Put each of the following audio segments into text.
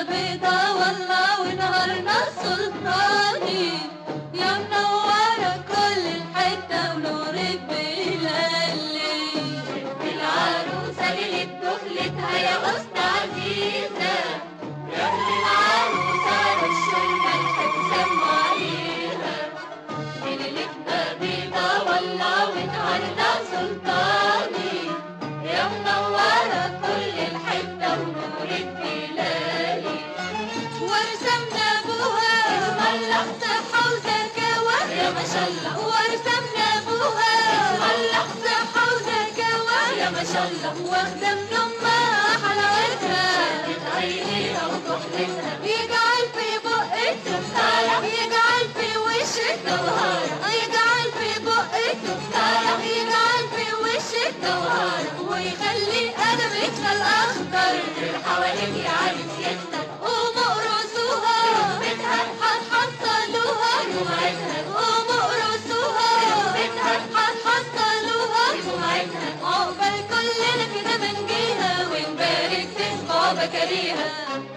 بيضة والله ونهارنا سلطاني يا منورة كل الحتة ونورك بلالي العروسة ليلة دخلتها يا أسطى عزيزة يا أهل العروسة رشوا الملح وسمعيها ليلتنا بيضة والله ونهارنا سلطاني يا منورة كل الحتة ونورك بلالي ورسمنا ابوها اسم الله صحة وزكاوة يا ما شاء الله ورسمنا ابوها اسم الله صحة وزكاوة يا ما شاء الله واخدة من امها حلاوتها شدت عينيها وكحلتها يجعل في بقك تفاحة يجعل في وشك جوهرة يجعل في بقك تفاحة يجعل في وشك جوهرة ويخلي قلبك الأخضر غير حواليك يا عالم سيادتك قوموا اقرصوها بيتها هتحصلوها جمعتها قوموا اقرصوها بيتها هتحصلوها جمعتها عقبال كلنا كده بنجيها ونبارك في صحابة كريهة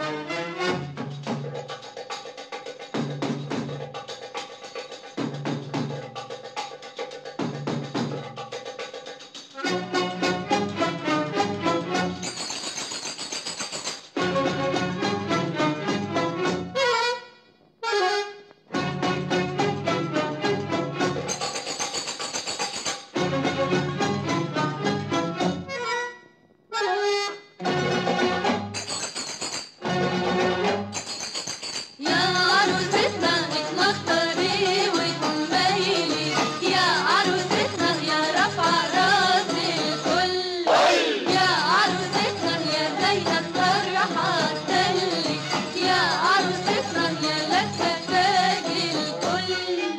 يا عروستنا اتمختري وتميلي يا عروستنا يا رفع راس الكل يا عروستنا يا زينة الطرحة تلي يا عروستنا يا لابسة تاج الكل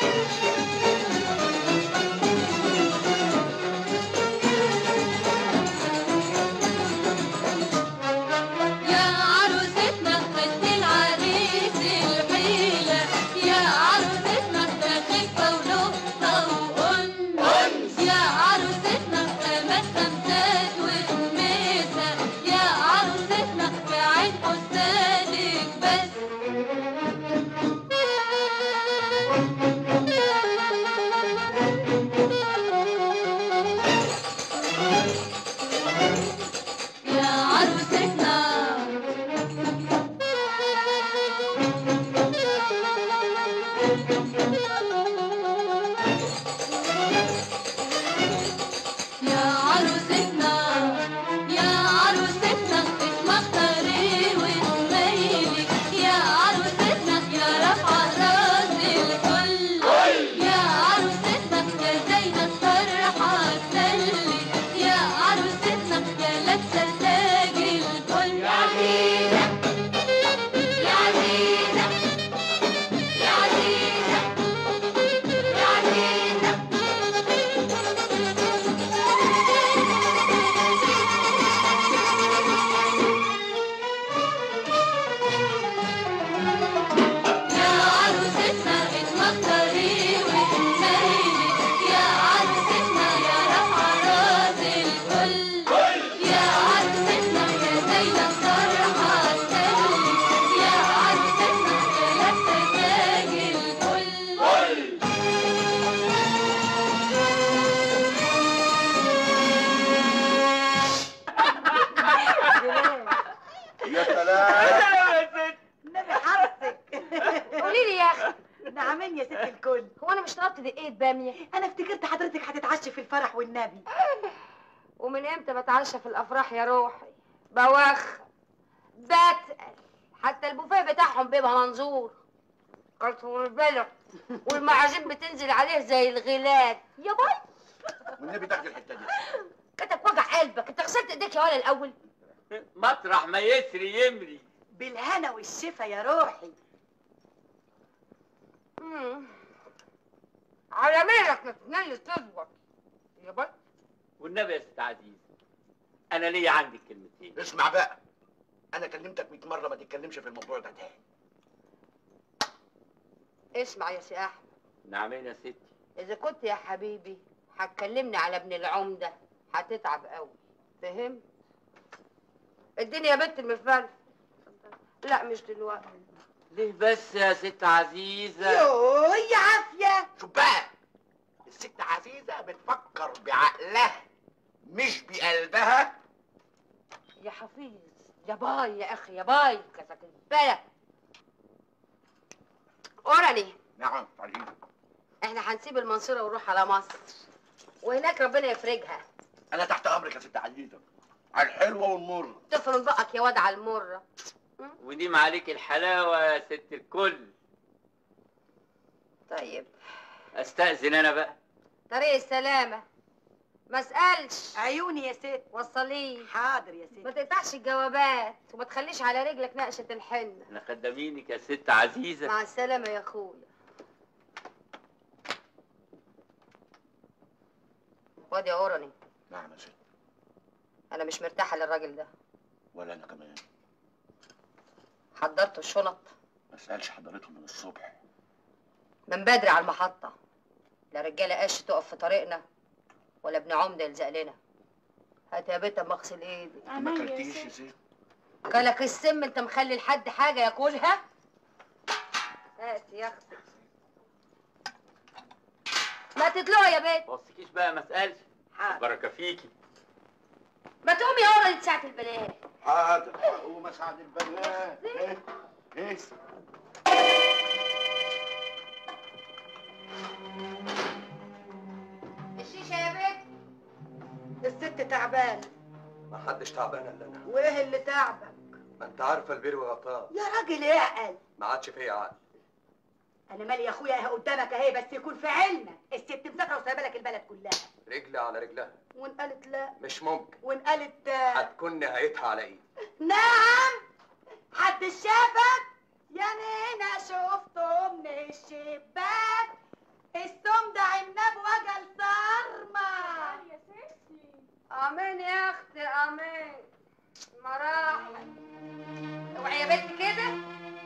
يا عروستنا خد العريس الحيلة يا عروستنا ده خفة ونقطة وأنس يا عروستنا خامات خمسات وخميسة يا عروستنا في عين حسانك بس يا عروستنا يا عروستنا يا عروستنا اتمختري وتميلي يا عروستنا يا رفع راس الكل يا عروستنا يا زينة الطرحة تلي يا عروستنا يا لابسة تاج الكل يا عزيزة يا عزيزة يا عزيزة يا عزيزة يا عروستنا اتمطري وتنيلي يا عروستنا يا رفع راس الكل يا عروستنا يا زينة الطرحة تلي يا عروستنا يا لابسة تاج الكل يا سلام النبي حظك قولي لي يا اخي نعمين يا ست الكل هو انا مش طلبت دقيقه باميه انا افتكرت حضرتك هتتعشي في الفرح والنبي ومن امتى بتعشى في الافراح يا روحي بوخ بتقل حتى البوفيه بتاعهم بيبقى منظور كرتون البلع والمعازيم بتنزل عليه زي الغلال يا باي والنبي تاخد الحته دي كتك وجع قلبك انت غسلت ايديك يا ولا الاول مطرح ما يسري يمري بالهنا والشفا يا روحي مم. على مالك تتنيل تظبط يا باي والنبي يا ست عزيز انا ليا عندك كلمتين اسمع بقى انا كلمتك 100 مره ما تتكلمش في الموضوع ده تاني اسمع يا سي احمد نعمين يا ستي اذا كنت يا حبيبي هتكلمني على ابن العمده هتتعب قوي فهمت اديني يا بنت المفل لا مش دلوقتي ليه بس يا ست عزيزة يوه يا عافية شوف بقى الست عزيزة بتفكر بعقلها مش بقلبها يا حفيظ يا باي يا اخي يا باي كذا بالك اوراني نعم عزيزة احنا هنسيب المنصورة ونروح على مصر وهناك ربنا يفرجها انا تحت امرك يا ست عزيزة على الحلوة والمرة تفرم بقك يا واد على المرة ودي معاليك الحلاوة يا ست الكل طيب استأذن انا بقى طريق السلامة ما اسألش عيوني يا ست وصليه حاضر يا ما ست تقطعش الجوابات وما تخليش على رجلك نقشة الحنة احنا خدامينك يا ست عزيزة مع السلامة يا اخويا واد يا اوراني نعم يا ست انا مش مرتاحة للراجل ده ولا انا كمان حضرت الشنط ما اسالش حضرتهم من الصبح من بدري على المحطة لا رجالة قش تقف في طريقنا ولا ابن عمدة يلزق لنا هات يا بيت اما اغسل ايدي ما كلتيش يا ست كلك السم انت مخلي لحد حاجة ياكلها هات يا اختي ما تطلعوا يا بيت بصكيش بقى ما اسألش حاضر بركة فيكي ما تقومي يا اوراني ساعة البنات حاضر هقوم اساعد البنات ايه ايه الشيشة يا بيت الست تعبانة ما حدش تعبان الا انا وايه اللي تعبك ما انت عارفه البير وغطاه يا راجل اعقل ما عادش فيا عقل انا مالي يا اخويا اهي قدامك اهي بس يكون في علمك الست مسافره وسايبه لك البلد كلها رجلي على رجلها وان قالت لا مش ممكن وان قالت آه، هتكون نهايتها على ايد نعم حد شافك يا نينا شفته من الشباك السم ده عنب وجل صرمة يا ستي امين يا اختي امين مراحل اوعي يا بنت كده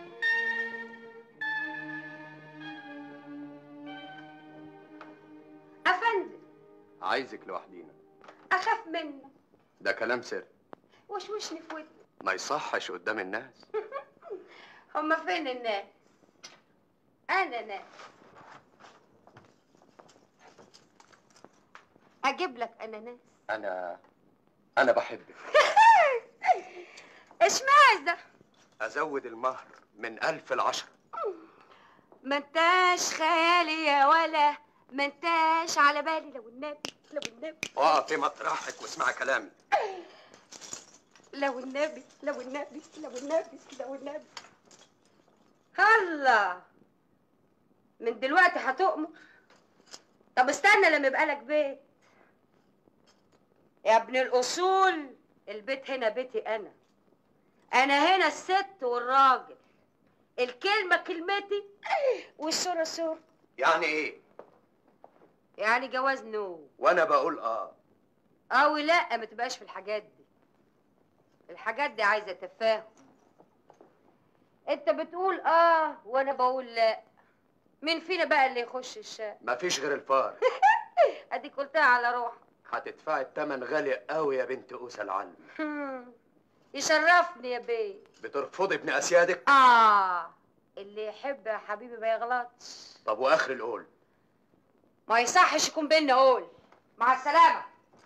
افندم عايزك لوحدينا اخاف منك ده كلام سر وشوشني في ودني ما يصحش قدام الناس هما فين الناس انا ناس اجيب لك اناناس انا انا بحبك اشمعنى ازود المهر من ألف لعشرة ما انتاش خيالي يا ولا ما انتاش على بالي لو النبي لو النبي اقفي مطرحك واسمعي كلامي لو النبي لو النبي لو النبي لو النبي هلا من دلوقتي هتؤمر طب استنى لما يبقى لك بيت يا ابن الاصول البيت هنا بيتي انا انا هنا الست والراجل الكلمه كلمتي والصوره صورتي يعني ايه يعني جواز نو وانا بقول اه او لا ما تبقاش في الحاجات دي الحاجات دي عايزه تفاهم انت بتقول اه وانا بقول لا مين فينا بقى اللي يخش الشقه مفيش غير الفار اديك قلتها على روحك هتدفعي التمن غالي قوي يا بنت اوسى العلم يشرفني يا بيه بترفضي ابن اسيادك اه اللي يحب يا حبيبي ما يغلطش طب واخر القول ما يصحش يكون بينا قول مع السلامه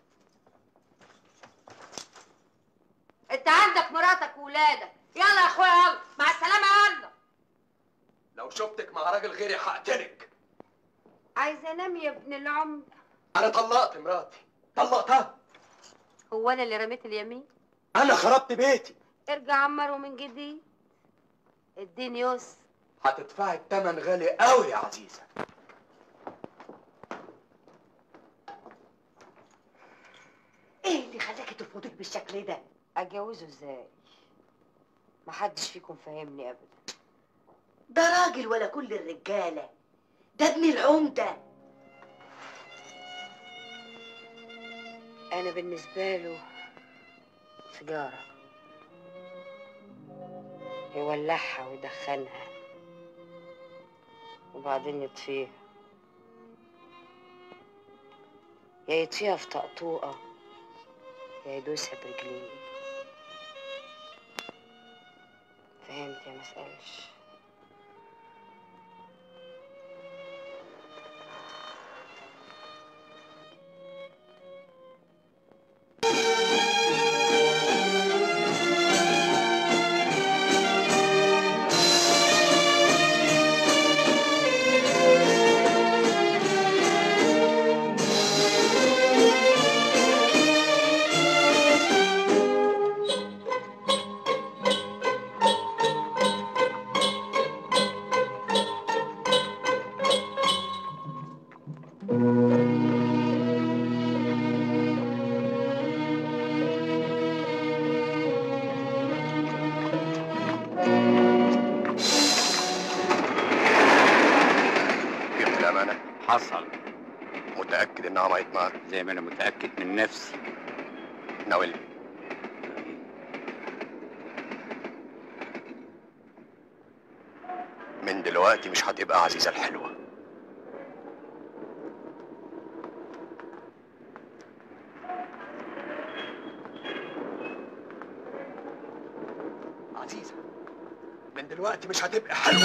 انت عندك مراتك وولادك يلا يا اخويا يلا مع السلامه يلا لو شفتك مع راجل غيري هقتلك عايزه انام يا ابن العمده انا طلقت مراتي طلقتها هو انا اللي رميت اليمين انا خربت بيتي ارجع عمره من جديد اديني يس هتدفعي التمن غالي قوي يا عزيزه ايه اللي خلاكي ترفضيك بالشكل ده اتجوزه ازاي محدش فيكم فاهمني ابدا ده راجل ولا كل الرجاله ده ابن العمده انا بالنسبه له سيجاره يولعها ويدخنها وبعدين يطفيها يا يطفيها في طقطوقه يا يدوسها برجليه فهمت يا ما اسالش جبت الامانه حصل متاكد انها ميت نار زي ما انا متاكد من نفسي ناولني من دلوقتي مش هتبقى عزيزه الحلوه عزيزه من دلوقتي مش هتبقى حلوه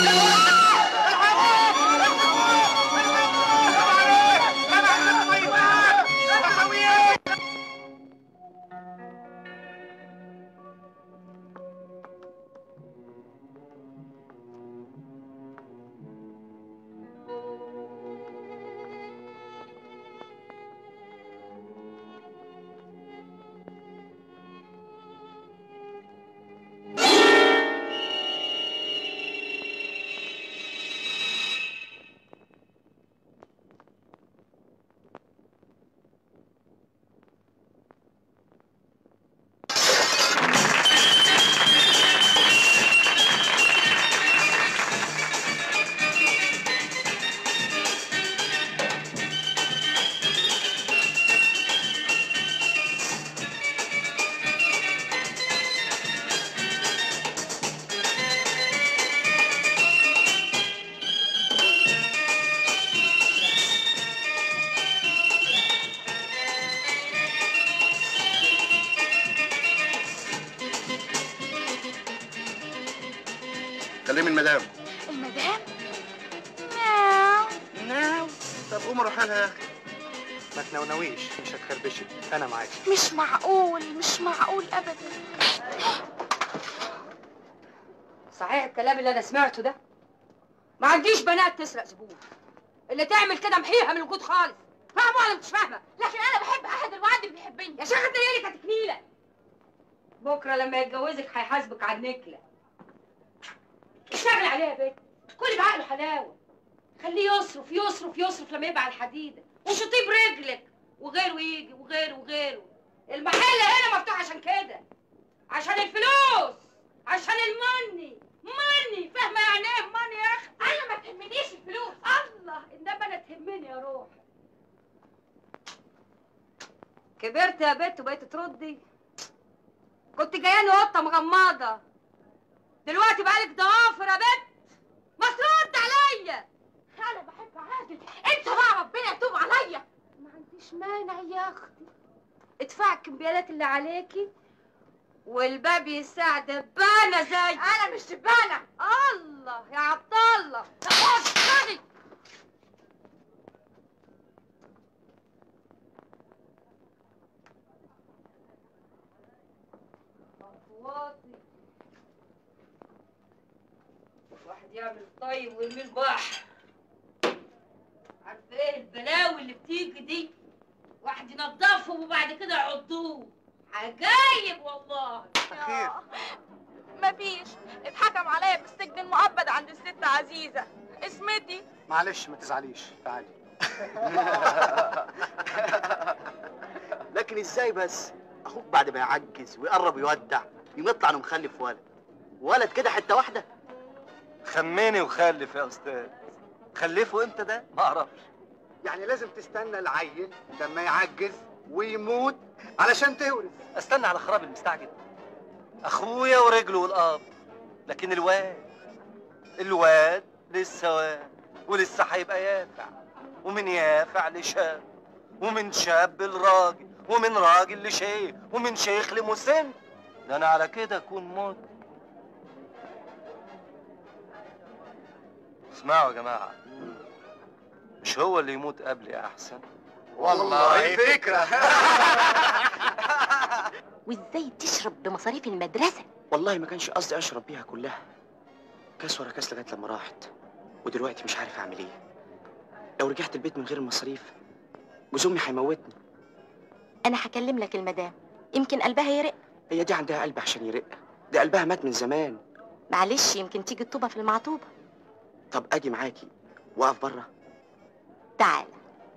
كلمي المدام المدام مياو نعم طب قوم روح لها يا اخي ما تنونويش مش هتخربشي انا معاك مش معقول مش معقول ابدا صحيح الكلام اللي انا سمعته ده ما عنديش بنات تسرق زبون اللي تعمل كده محيها من الوجود خالص فاهمه ولا مش فاهمه لكن انا بحب احد الوعد بيحبني يا شيخ انت ليه كانت تكنيله بكره لما يتجوزك هيحاسبك على النكله اشتغل عليها يا بنت كلي بعقله حلاوه خليه يصرف يصرف يصرف لما يبقى على الحديده وشطيه برجلك وغيره يجي وغيره وغيره المحل هنا مفتوح عشان كده عشان الفلوس عشان الماني ماني فاهمه يعني ايه ماني يا اخي انا ما تهمنيش الفلوس الله انما انا تهمني يا روح كبرت يا بت وبقيت تردي كنت جاياني قطه مغمضه دلوقتي بقالك ضوافر يا بت ما ترد عليا انا بحب عادل انت بقى ربنا يتوب عليا ما عنديش مانع يا اختي ادفع الكمبيالات اللي عليكي والباب يساعد دبانه زي انا مش دبانه الله يا عبد الله خد خدي خطواتي واحد يعمل طيب ويرمي البحر عارفه ايه البلاوي اللي بتيجي دي واحد ينضفهم وبعد كده يعضوه عجايب والله خير مفيش اتحكم عليا بالسجن المؤبد عند الست عزيزه اسمتي معلش ما تزعليش تعالي لكن ازاي بس اخوك بعد ما يعجز ويقرب يودع يقوم يطلع انه مخلف ولد ولد كده حته واحده خمني وخلف يا استاذ خلفه امتى ده ما اعرفش يعني لازم تستنى العيل لما يعجز ويموت علشان تورث استنى على خراب المستعجل اخويا ورجله والاب لكن الواد الواد لسه واد ولسه هيبقى يافع ومن يافع لشاب ومن شاب لراجل ومن راجل لشيخ ومن شيخ لمسن ده انا على كده اكون موت اسمعوا يا جماعة مش هو اللي يموت قبلي أحسن والله فكرة وازاي تشرب بمصاريف المدرسة والله ما كانش قصدي اشرب بيها كلها كاس ورا كاس لغايه لما راحت ودلوقتي مش عارف اعمل ايه لو رجعت البيت من غير المصاريف جوز امي هيموتني انا هكلم لك المدام يمكن قلبها يرق هي دي عندها قلب عشان يرق ده قلبها مات من زمان معلش يمكن تيجي الطوبة في المعطوبة طب اجي معاكي واقف بره تعال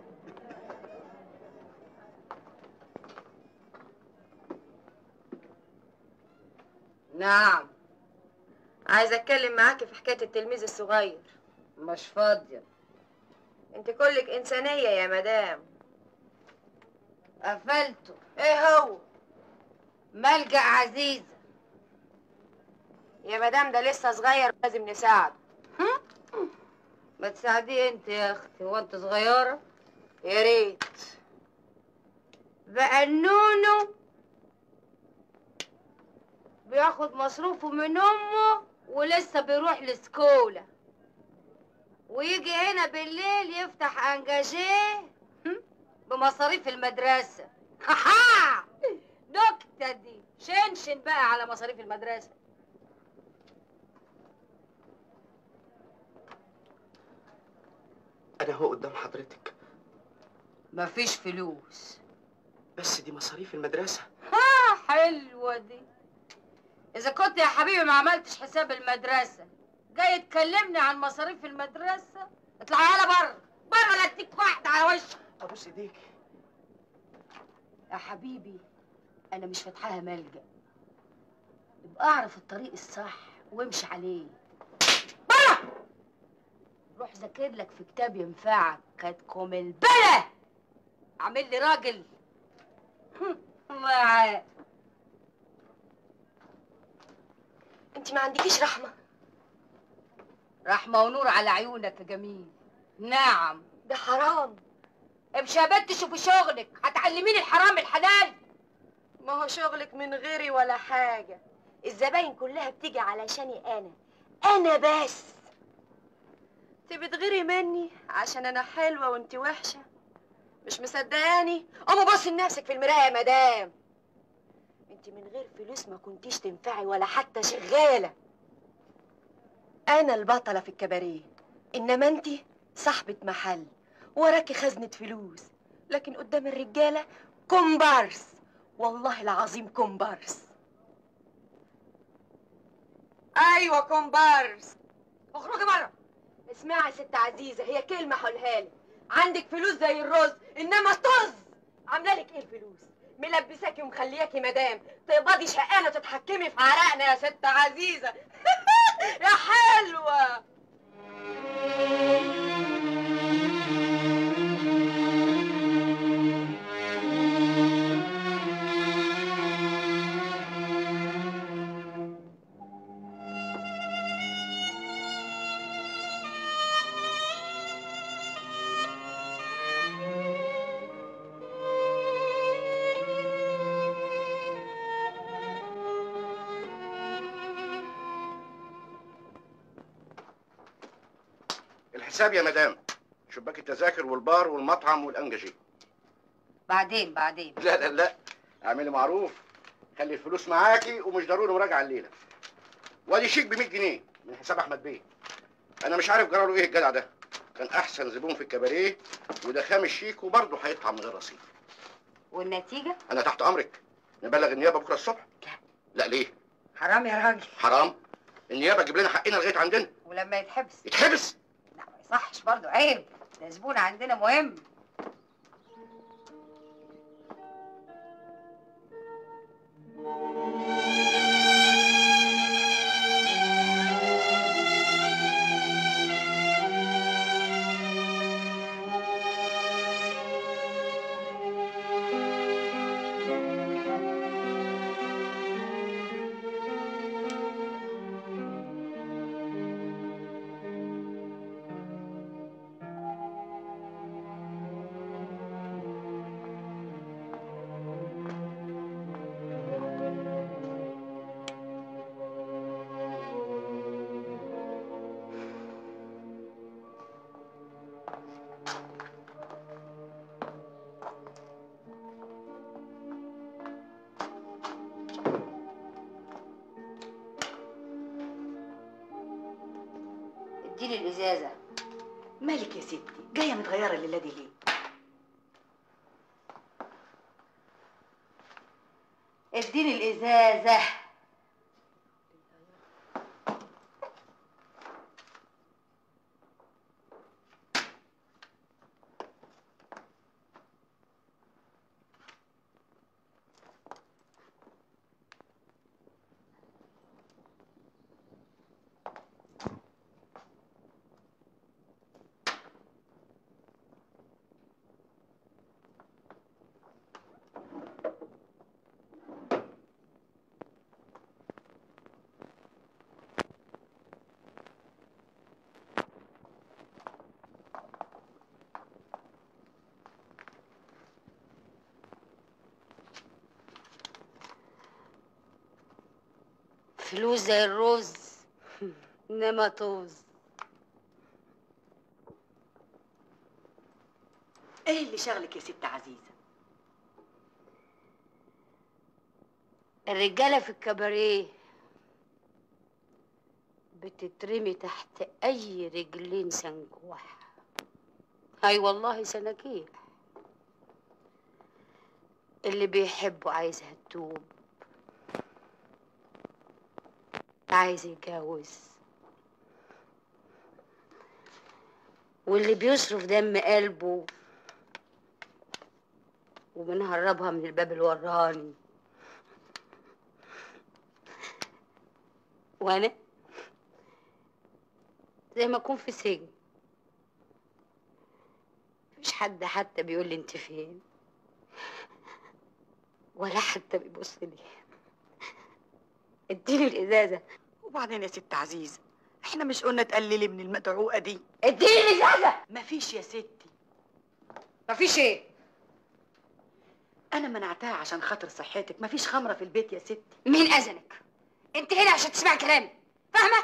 نعم عايزه اتكلم معاكي في حكايه التلميذ الصغير مش فاضيه انت كلك انسانيه يا مدام قفلته ايه هو ملجأ عزيزه يا مدام ده لسه صغير لازم نساعده ما تساعديه انت يا اختي هو انت صغيره يا ريت بقى النونو بياخد مصروفه من امه ولسه بيروح لسكولا ويجي هنا بالليل يفتح انجاجيه هم؟ بمصاريف المدرسة نكتة دي شنشن بقى على مصاريف المدرسة انا هو قدام حضرتك مفيش فلوس بس دي مصاريف المدرسه حلوة دي إذا كنت يا حبيبي ما عملتش حساب المدرسة جاي تكلمني عن مصاريف المدرسة اطلع يالا بره بره لا اديك واحدة على وشك ابوس ايديك يا حبيبي أنا مش فاتحاها ملجأ يبقى أعرف الطريق الصح وامشي عليه بره روح ذاكر لك في كتاب ينفعك كاتكم البلا عامل لي راجل الله يعاد انت ما عندكيش رحمة رحمة ونور على عيونك يا جميل نعم ده حرام امشي يا بنت شوفي شغلك هتعلميني الحرام الحلال ما هو شغلك من غيري ولا حاجة الزباين كلها بتيجي علشاني أنا أنا بس انت بتغيري مني عشان أنا حلوة وانت وحشة مش مصدقاني قومي بصي لنفسك في المراية يا مدام انت من غير فلوس ما كنتيش تنفعي ولا حتى شغالة أنا البطلة في الكباريه إنما انت صاحبة محل وراكي خزنة فلوس لكن قدام الرجالة كومبارس والله العظيم كومبارس ايوه كومبارس اخرجي بره اسمعي يا ست عزيزه هي كلمه هقولها لك عندك فلوس زي الرز انما طز عامله لك ايه الفلوس ملبساكي ومخلياكي مدام تقبضي شقانه تتحكمي في عرقنا يا ست عزيزه يا حلوه الحساب يا مدام شباك التذاكر والبار والمطعم والانجاجي بعدين بعدين لا لا لا اعملي معروف خلي الفلوس معاكي ومش ضروري مراجعه الليله وادي شيك ب 100 جنيه من حساب احمد بيه انا مش عارف جراله ايه الجدع ده كان احسن زبون في الكباريه وده خامس شيك وبرضه هيطلع من غير رصيد والنتيجه انا تحت امرك نبلغ النيابه بكره الصبح لا. لا ليه حرام يا راجل حرام النيابه تجيب لنا حقنا لغايه عندنا ولما يتحبس يتحبس لا ما يصحش برضه عيب ده زبون عندنا مهم اديني الازازه مالك يا ستي جايه متغيره الليله دي ليه اديني الازازه فلوس زي الرز انما طوز ايه اللي شغلك يا ست عزيزه الرجاله في الكباريه بتترمي تحت اي رجلين سنجوح اي والله سناكيح اللي بيحبوا عايزها تتوب عايز يتجوز واللي بيصرف دم قلبه وبنهربها من الباب الوراني وانا زي ما اكون في سجن مفيش حد حتى بيقول لي انت فين ولا حتى بيبص لي اديني الازازه وبعدين يا ست عزيزه احنا مش قلنا تقللي من المدعوقه دي اديني الازازه مفيش يا ستي مفيش ايه انا منعتها عشان خاطر صحتك مفيش خمره في البيت يا ستي مين اذنك انت هنا عشان تسمع كلامي فاهمه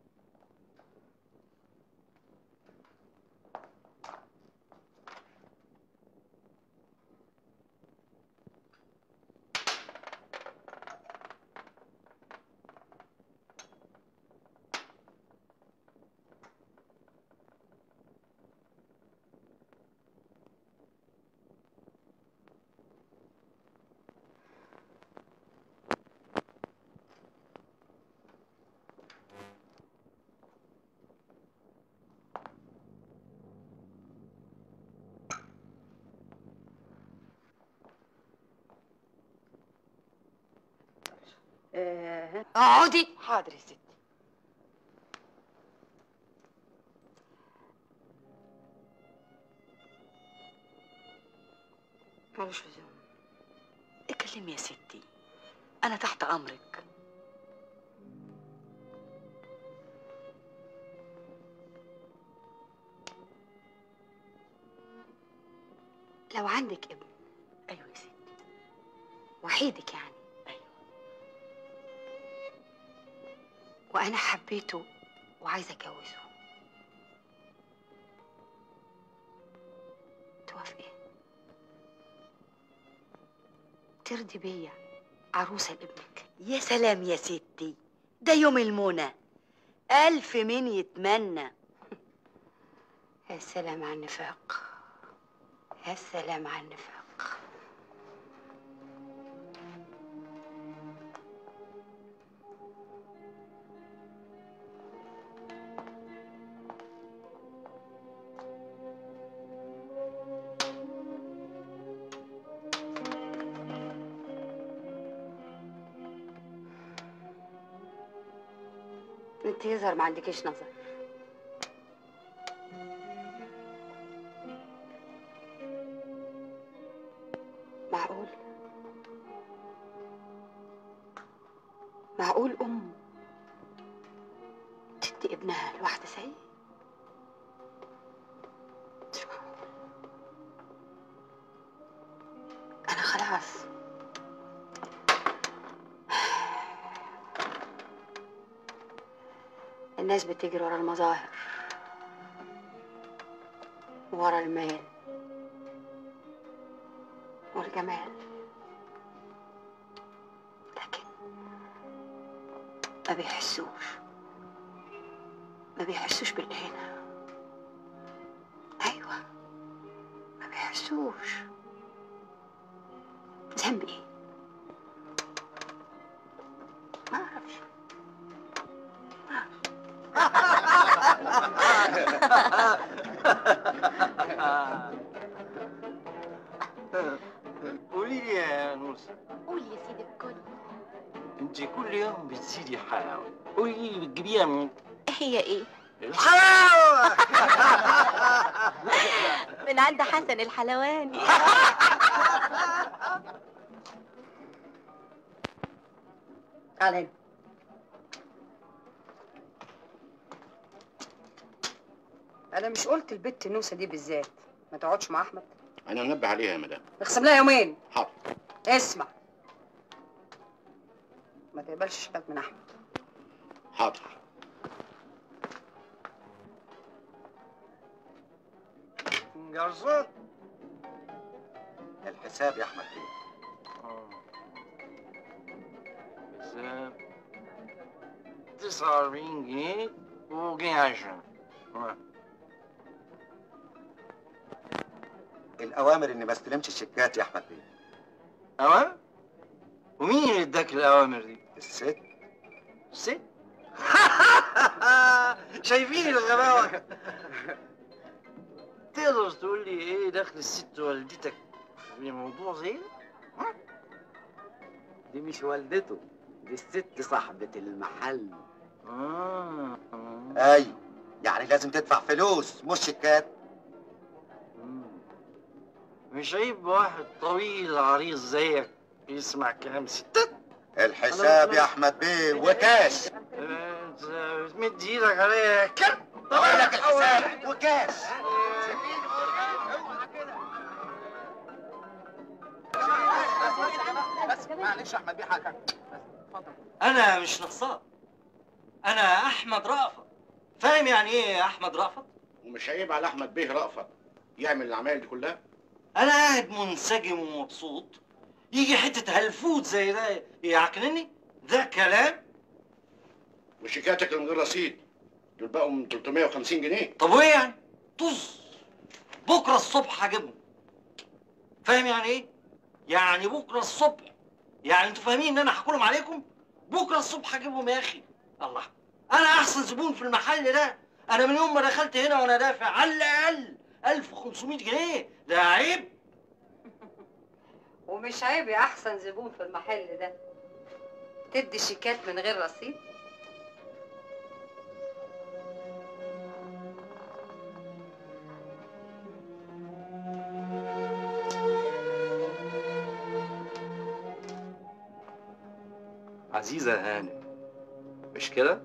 آه. اقعدي حاضر يا ستي ملوش لزوم اتكلمي يا ستي انا تحت امرك لو عندك ابن ايوه يا ستي وحيدك يعني ايوه وانا حبيته وعايزه اتجوزه توافقي ترضي بيا عروسه لابنك يا سلام يا ستي ده يوم المنى الف مين يتمنى يا سلام على النفاق يا سلام على النفاق انت يظهر ما عندكيش نظر معقول معقول ام تدي ابنها لواحده سيء مش معقول انا خلاص الناس بتجري ورا المظاهر ورا المال والجمال لكن ما بيحسوش ما بيحسوش بالإهانة أيوة ما بيحسوش ذنب إيه؟ ما أعرفش قولي لي يا نوسة قول يا سيدي الكل انت كل يوم بتزيدي حلاوة قولي لي بتجيبيها من هي ايه الحلاوة من عند حسن الحلواني تعال هنا انا مش قلت البت نوسه دي بالذات ما تقعدش مع احمد انا منبه عليها يا مدام اخصم لها يومين حاضر اسمع ما تقبلش شباب من احمد حاضر جرسون الحساب يا احمد بيه حساب تسعة وأربعين جنيه وجنيه عشرة آه. الاوامر اني ما استلمش الشيكات يا احمد بيه أوامر؟ ومين اللي اداك الأوامر دي؟ الست الست؟ شايفين الغباوة؟ تقدر تقول لي ايه دخل الست والدتك في موضوع زي ده؟ دي مش والدته دي الست صاحبة المحل آه. اي يعني لازم تدفع فلوس مش شيكات مش عيب واحد طويل عريض زيك يسمع كلام ستات الحساب يا احمد بيه وكاش انت بتمد ايدك عليا يا كلب بقول لك الحساب وكاش بس معلش يا احمد بيه حاجه اتفضل انا مش نصاب انا احمد رأفت فاهم يعني ايه يا احمد رأفت ومش عيب على احمد بيه رأفت يعمل العمايل دي كلها انا قاعد منسجم ومبسوط يجي حته هلفوت زي ده يعكنني ده كلام وشيكاتك من غير رصيد دول بقوا من 350 جنيه طب وايه يعني طز بكره الصبح هجيبهم فاهم يعني ايه يعني بكره الصبح يعني انتوا فاهمين ان انا هاكلهم عليكم بكره الصبح هجيبهم يا اخي الله انا احسن زبون في المحل ده انا من يوم ما دخلت هنا وانا دافع على الاقل 1500 جنيه ده عيب ومش عيب يا احسن زبون في المحل ده تدي شيكات من غير رصيد عزيزة هانم مش كده؟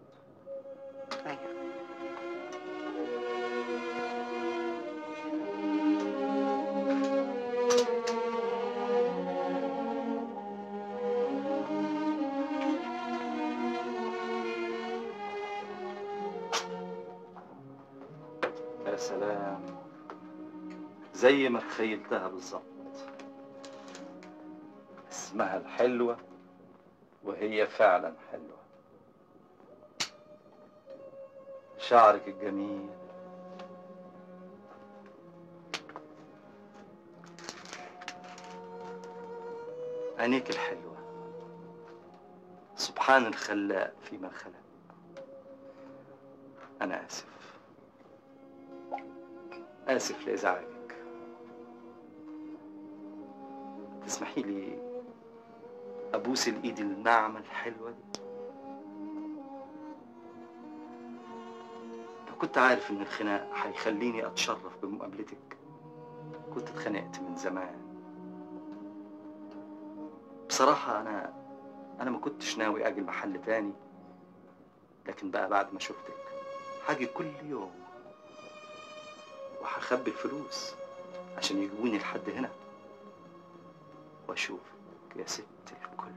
يا سلام زي ما تخيلتها بالظبط اسمها الحلوة وهي فعلا حلوة شعرك الجميل عينيك الحلوة سبحان الخلاق فيما خلق أنا آسف آسف لإزعاجك تسمحي لي أبوس الإيد الناعمة الحلوة دي لو كنت عارف إن الخناق هيخليني أتشرف بمقابلتك كنت اتخانقت من زمان بصراحة أنا أنا ما كنتش ناوي أجي المحل تاني لكن بقى بعد ما شفتك هاجي كل يوم وهخبي الفلوس عشان يجيبوني لحد هنا واشوفك يا ست الكل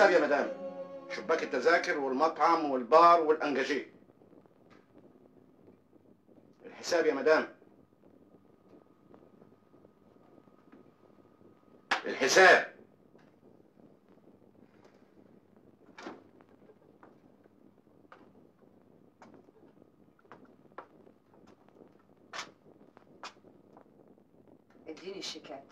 الحساب يا مدام شباك التذاكر والمطعم والبار والانجاجيه الحساب يا مدام الحساب اديني الشيكات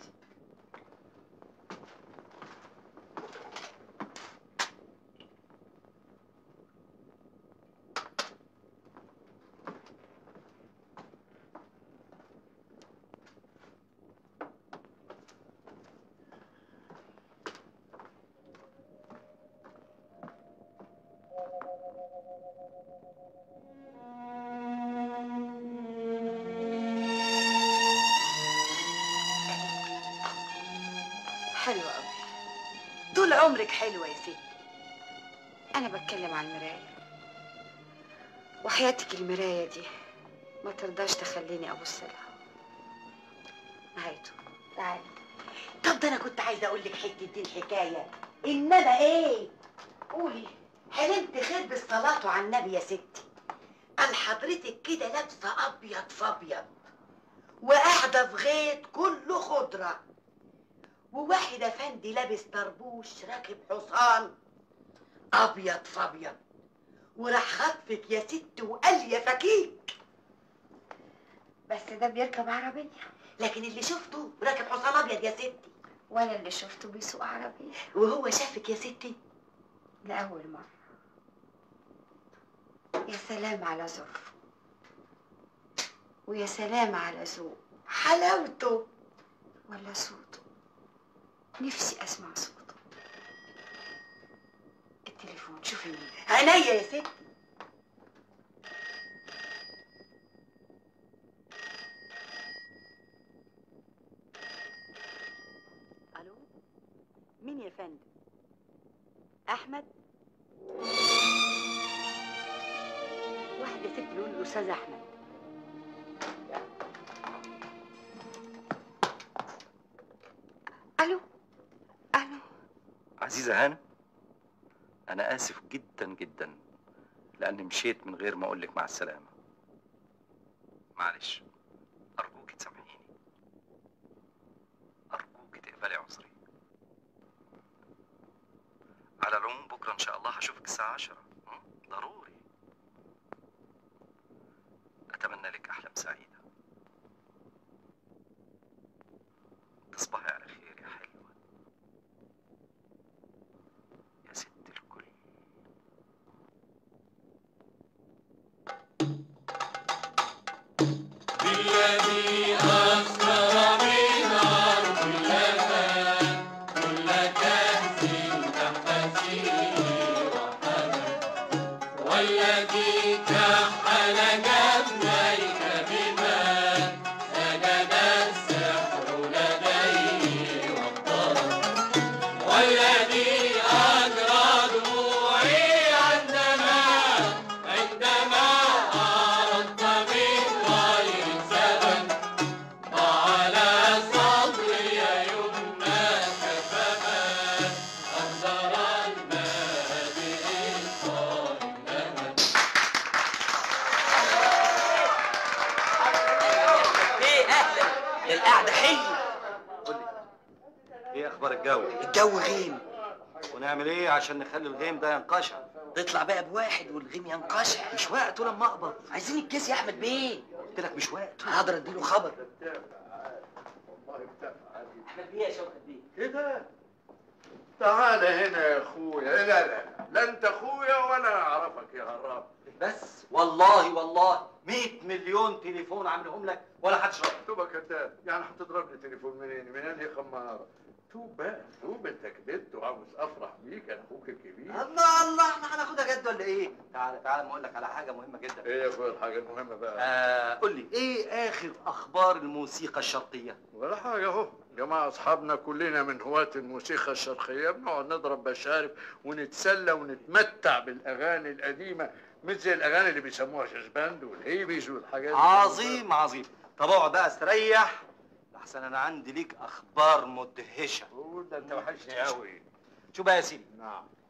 حلوة قوي طول عمرك حلوه يا ستي أنا بتكلم عن المراية وحياتك المراية دي ما ترضاش تخليني أبص لها نهايته تعالي طب ده انا كنت عايزه اقول لك حته حكايه انما ايه قولي حلمت خير بالصلاه على النبي يا ستي قال حضرتك كده لابسه ابيض في ابيض وقاعده في غيط كله خضره وواحد افندي لابس طربوش راكب حصان ابيض في ابيض وراح خطفك يا ست وقال يا فكيك بس ده بيركب عربية لكن اللي شفته راكب حصان ابيض يا ستي وأنا اللي شفته بيسوق عربية وهو شافك يا ستي لأول مرة يا سلام على ظرف ويا سلام على ذوق حلاوته ولا صوته نفسي أسمع صوته التليفون شوفي مين عينيا يا ستي الو مين يا فندم احمد واحد يا ست بيقول الاستاذ احمد ألو ألو عزيزة هانم أنا آسف جدا جدا لأني مشيت من غير ما أقول لك مع السلامة معلش أرجوك تسامحيني أرجوك تقبلي عذري على العموم بكرة إن شاء الله هشوفك الساعة عشرة م? ضروري أتمنى لك أحلام سعيدة تصبحي على خير يا حلوة يا ست الكل بالذي أسكر من عرض اللبن كل كأس تحت سيره رحمة والذي كحل جبنيك بما سجد السحر لديه واقترب والذي أجرى دموعي عندما عندما أردت من غير سبب وعلى صدري يمناك فما أنذر الماء بإنصار النمل ايه اهلا القعده حلوه إيه أخبار الجو؟ الجو غيم ونعمل إيه عشان نخلي الغيم ده ينقشع؟ تطلع بقى بواحد والغيم ينقشع مش وقته لما أقبض عايزين الكيس يا احمد بيه قلت لك مش وقته حاضر اديله خبر احمد بيه يا شوقي بيه كده تعال هنا يا اخويا لا لا لا انت اخويا ولا اعرفك يا هراب بس والله والله 100 مليون تليفون عاملهم لك ولا حد شرط تبقى كذاب يعني هتضربني تليفون منين من انهي خماره توب بقى توب انت كبرت وعاوز افرح بيك انا اخوك الكبير الله الله احنا هناخدها جد ولا ايه؟ تعالى تعالى ما اقول لك على حاجه مهمه جدا ايه يا اخويا الحاجه المهمه بقى آه قول لي ايه اخر اخبار الموسيقى الشرقيه؟ ولا حاجه اهو جماعة أصحابنا كلنا من هواة الموسيقى الشرقية بنقعد نضرب بشارب ونتسلى ونتمتع بالأغاني القديمة مش زي الأغاني اللي بيسموها شاشباند والهيبيز والحاجات دي. عظيم عظيم طب اقعد بقى استريح لحسن انا عندي ليك اخبار مدهشه قول ده أنت وحشني أوي شو بقى يا سيدي نعم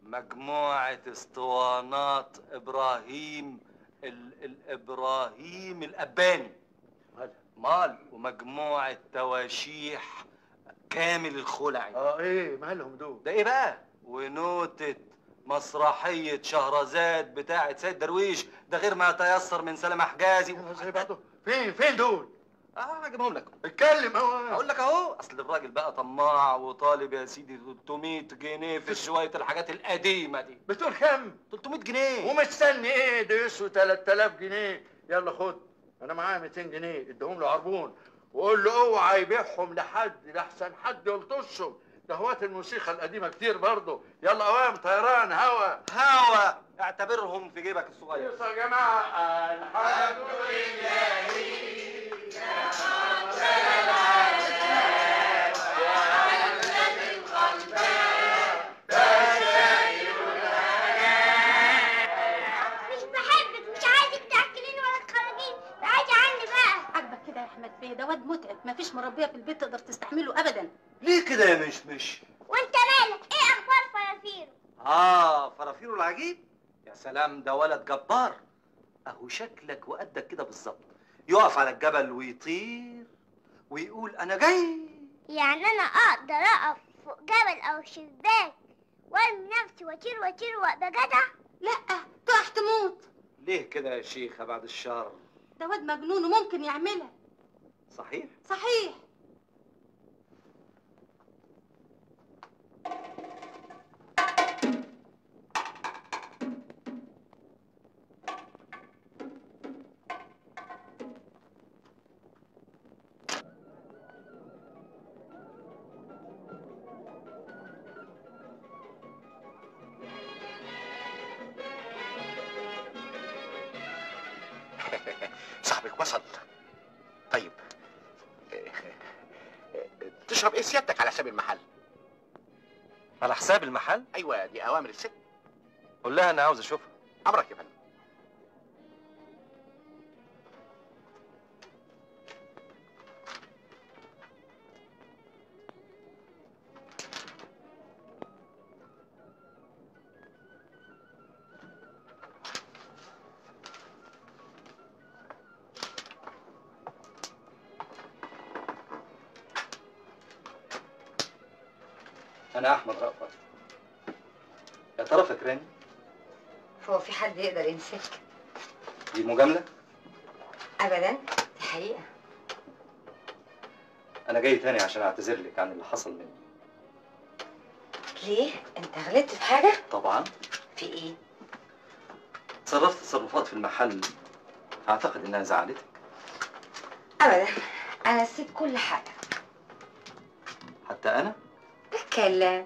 مجموعة اسطوانات ابراهيم ال الابراهيم الاباني مال ومجموعة تواشيح كامل الخلعي اه ايه مالهم دول ده ايه بقى ونوتة مسرحية شهرزاد بتاعة سيد درويش ده غير ما يتيسر من سلامة حجازي زي بعضه فين فين دول اه هجيبهم لك اتكلم اهو اقول لك اهو اصل الراجل بقى طماع وطالب يا سيدي 300 جنيه في شويه الحاجات القديمه دي بتقول كام 300 جنيه ومستني ايه ده يسوى 3000 جنيه يلا خد انا معايا 200 جنيه اديهم له عربون وقول له اوعى يبيعهم لحد لحسن حد يلطشهم ده هواة الموسيقى القديمه كتير برضه يلا قوام طيران هوا هوا اعتبرهم في جيبك الصغير يا جماعه الحمد لله مش بحبك مش عايزك تاكليني ولا تخرجيني بعدي عني بقى عاجبك كده يا احمد بيه ده واد متعب مفيش مربيه في البيت تقدر تستحمله ابدا ليه كده يا مشمش وانت مالك ايه اخبار فرافيرو اه فرافيرو العجيب يا سلام ده ولد جبار اهو شكلك وقدك كده بالظبط يقف على الجبل ويطير ويقول انا جاي يعني انا اقدر اقف فوق جبل او شباك وارمي نفسي واطير واطير وابقى جدع لا تقع تموت ليه كده يا شيخة بعد الشر ده واد مجنون وممكن يعملها صحيح صحيح صاحبك وصل طيب تشرب ايه سيادتك على حساب المحل على حساب المحل ايوه دي اوامر الست قول لها انا عاوز اشوفها امرك يا فندم انا احمد رأفت يا ترى فاكراني هو في حد يقدر ينساك دي مجامله ابدا دي حقيقه انا جاي تاني عشان اعتذر لك عن اللي حصل مني ليه انت غلطت في حاجه طبعا في ايه تصرفت تصرفات في المحل اعتقد انها زعلتك ابدا انا نسيت كل حاجه حتى انا اتكلم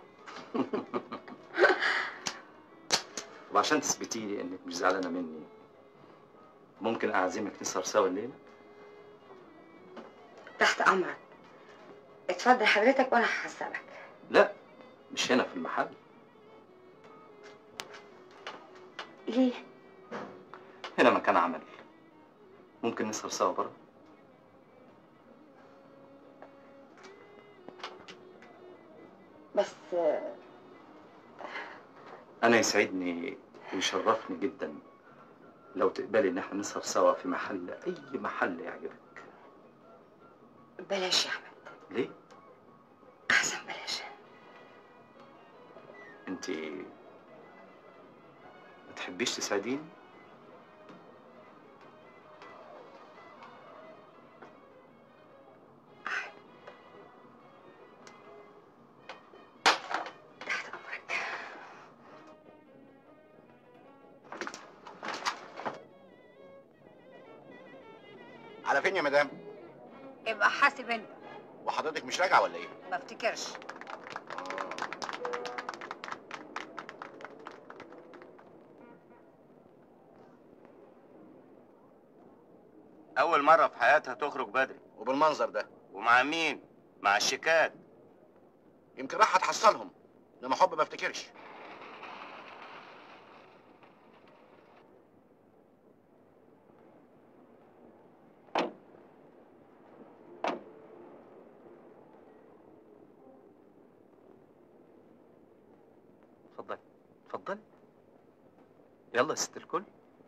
وعشان تثبتي لي انك مش زعلانه مني ممكن اعزمك نسهر سوا الليله تحت امرك اتفضل حضرتك وانا هحسبك لا مش هنا في المحل ليه هنا مكان عمل ممكن نسهر سوا بره بس انا يسعدني ويشرفني جدا لو تقبلي ان احنا نسهر سوا في محل اي محل يعجبك بلاش يا احمد ليه احسن بلاش انت ما تحبيش تساعديني على فين يا مدام ابقى حاسب انت وحضرتك مش راجعه ولا ايه ما افتكرش اول مره في حياتها تخرج بدري وبالمنظر ده ومع مين مع الشيكات يمكن راح تحصلهم انما حب ما افتكرش اتفضلي اتفضلي يلا يا ست الكل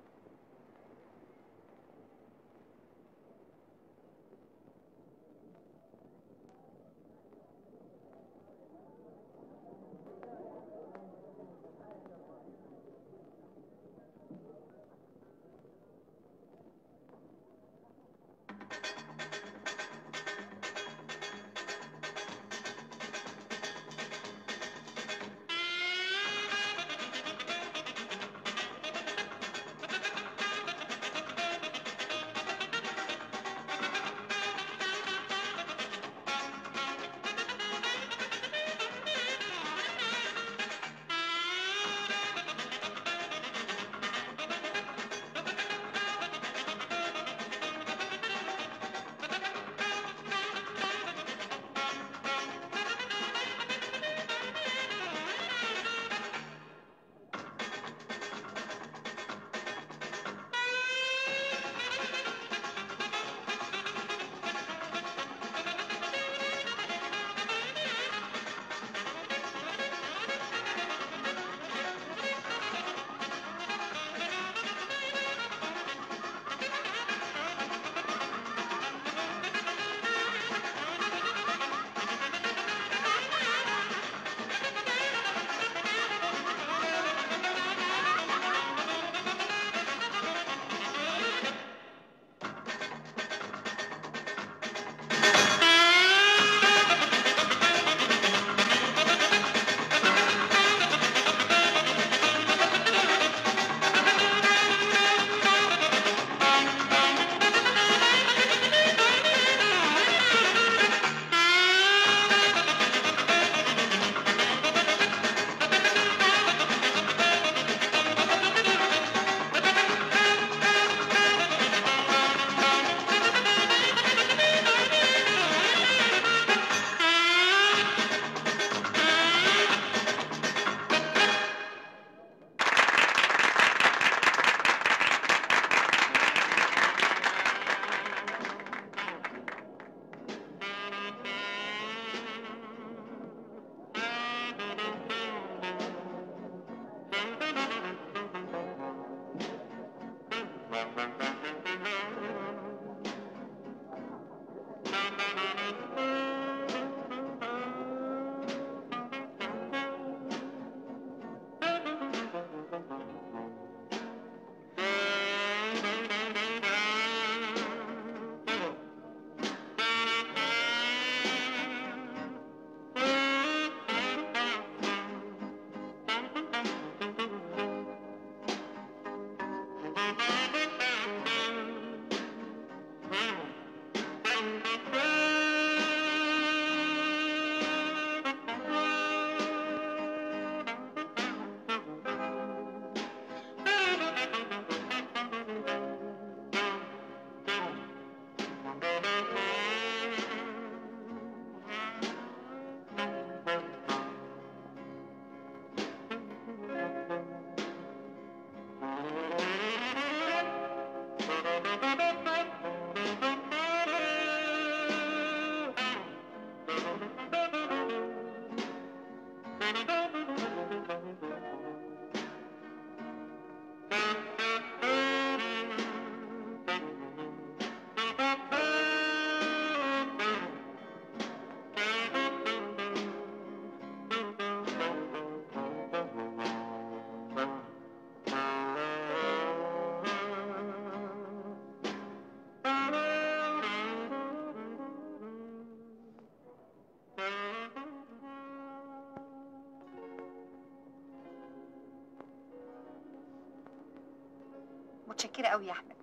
متشكرة قوي يا أحمد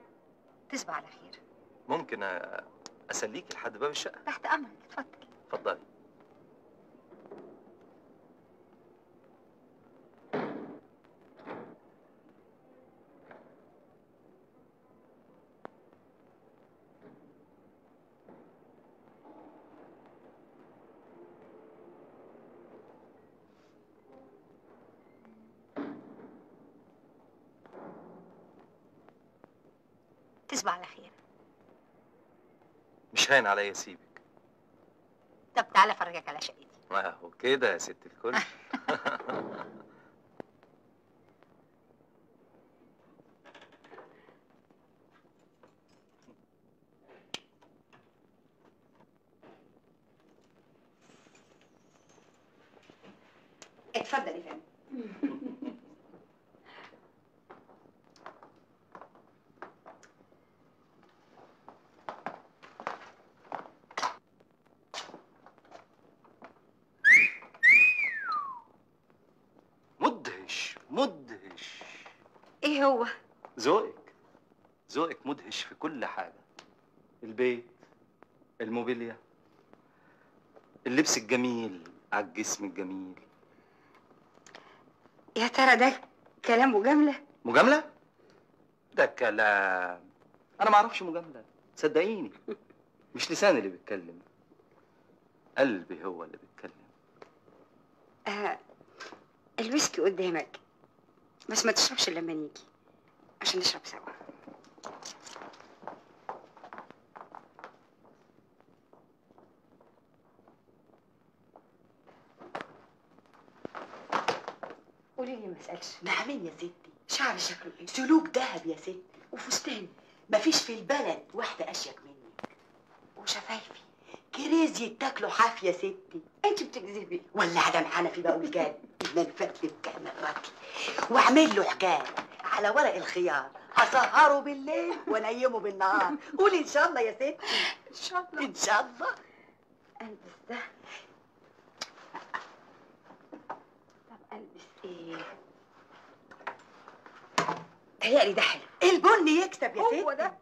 تصبح على خير ممكن أ- اسليك لحد باب الشقه تحت أمرك اتفضل اتفضلي تصبح على خير مش هاين عليا اسيبك طب تعالى أفرجك على شقتي اهو كده يا ست الكل اتفضل يا فندم مدهش مدهش ايه هو ذوقك ذوقك مدهش في كل حاجة البيت الموبيليا اللبس الجميل على الجسم الجميل يا ترى ده كلام مجامله مجاملة؟ ده كلام أنا ما أعرفش مجاملة صدقيني مش لساني اللي بيتكلم قلبي هو اللي بيتكلم آه الويسكي قدامك بس ما تشربش إلا لما نيجي عشان نشرب سوا قولي لي ما اسالش نعمين يا ستي شعري شكله ايه سلوك دهب يا ستي وفستان مفيش في البلد واحدة أشيك مني وشفايفي كريزي تاكلوا حاف يا ستي انت بتكذبي ولا عدم حنفي بقول جد من فتل كان الركل واعمل له حكايه على ورق الخيار هسهره بالليل وانيمه بالنهار قولي ان شاء الله يا ستي ان شاء الله ان شاء الله البس ده طب البس ايه هيقلي ده حلو البن يكسب يا ستي هو ده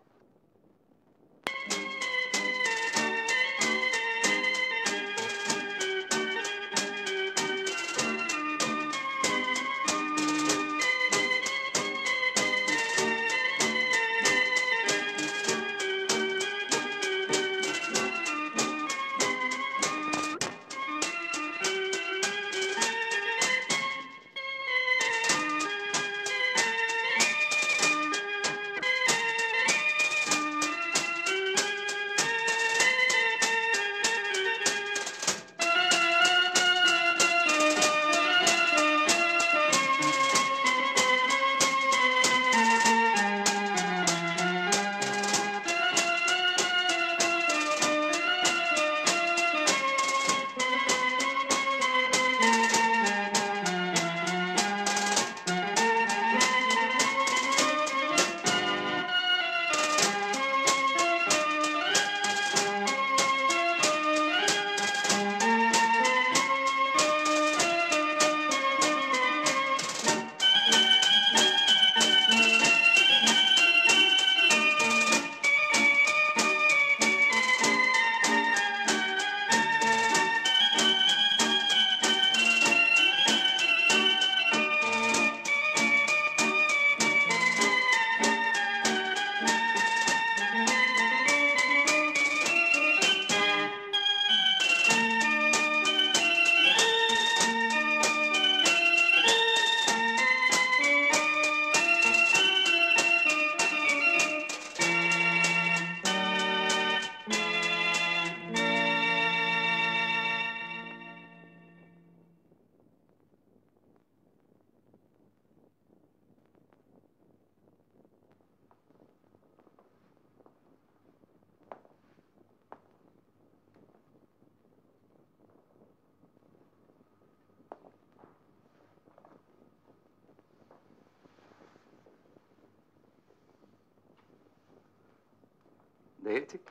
ضايقتك؟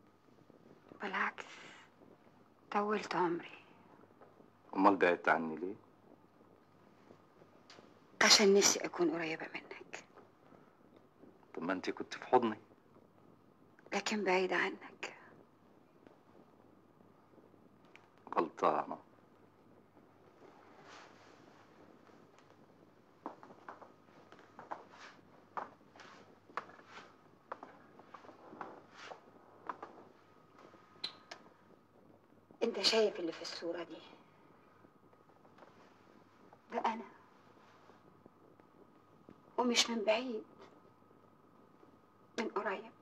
بالعكس طولت عمري أمال بعدت عني ليه؟ عشان نفسي أكون قريبة منك طب ما أنت كنت في حضني لكن بعيدة عنك غلطانة أنت شايف اللي في الصورة دي ده أنا ومش من بعيد من قريب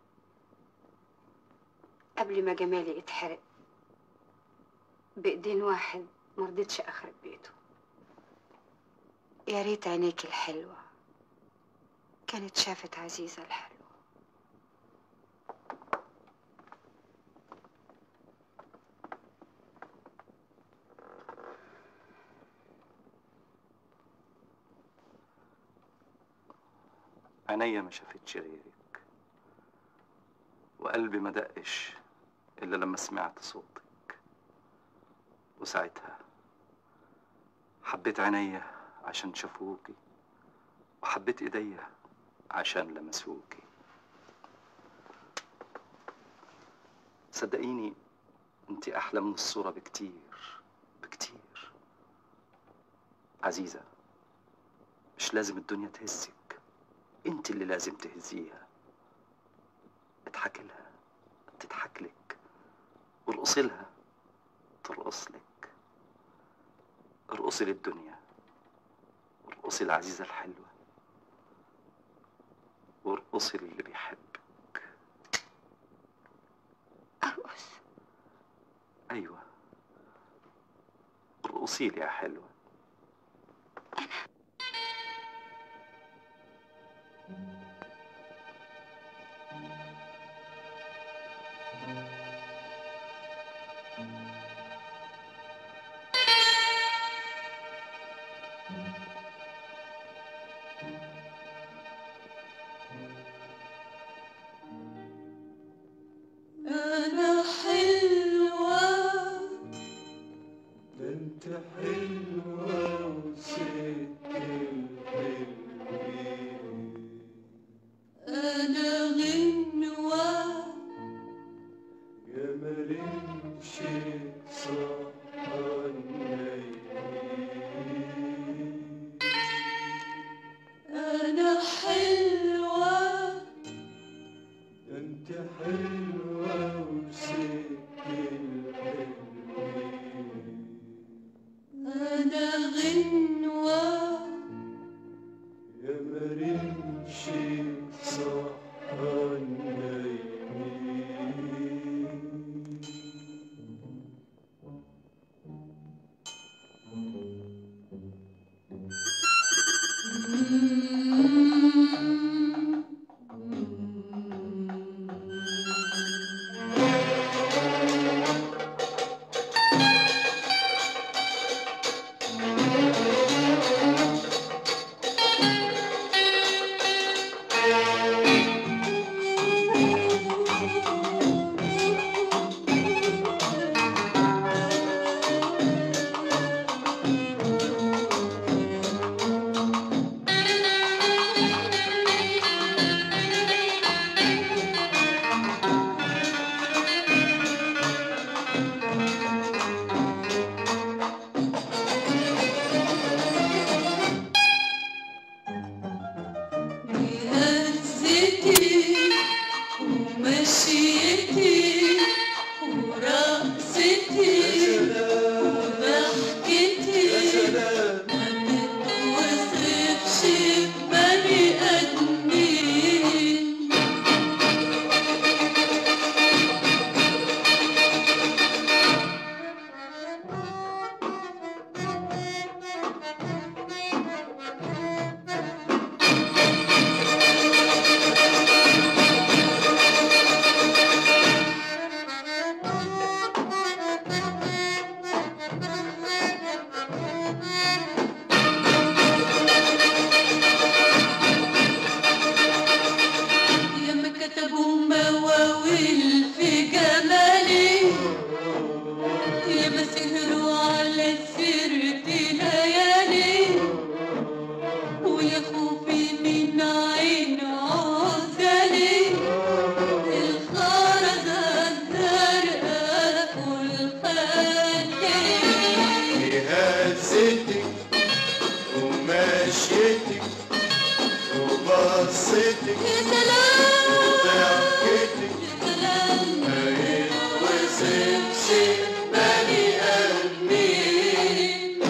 قبل ما جمالي يتحرق بإيدين واحد مرضتش أخرب بيته يا ريت عينيك الحلوة كانت شافت عزيزة الحلوة عينيا ما شافتش غيرك وقلبي ما دقش إلا لما سمعت صوتك وساعتها حبيت عينيا عشان شافوكي وحبيت ايديا عشان لمسوكي صدقيني انت احلى من الصورة بكتير بكتير عزيزة مش لازم الدنيا تهزك انت اللي لازم تهزيها اضحكي لها تضحك لك وارقصي لها ترقص لك ارقصي للدنيا وارقصي العزيزة الحلوة وارقصي للي بيحبك أرقص أيوة ارقصي لي يا حلوة أنا حلوة ده أنت حلوة وست الحلوين أنا غنوة يا مرمشي أنا حلوة ده أنت حلوة وست الحلوين أنا غنوة يا مرمشي صحى هزتي ومشيتي ورقصتي وضحكتي ما تتوصفش بني آدمين ياما كتبوا مواويل في جمالي ياما سهروا على سيرة ليالي ويا خوفي من عين عزالي الخرزة الزرقاء والخالي هزتك ومشيتك وبصتك يا سلام وضحكتك يا سلام ما يتوصفش بني آدمين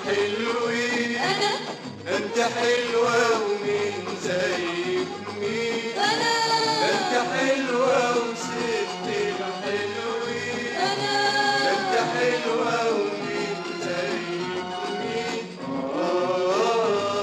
الحلوين أنا انت حلوة ومين زيك مين أنا انت حلوة وست الحلوين أنا انت حلوة ومين زيك مين آه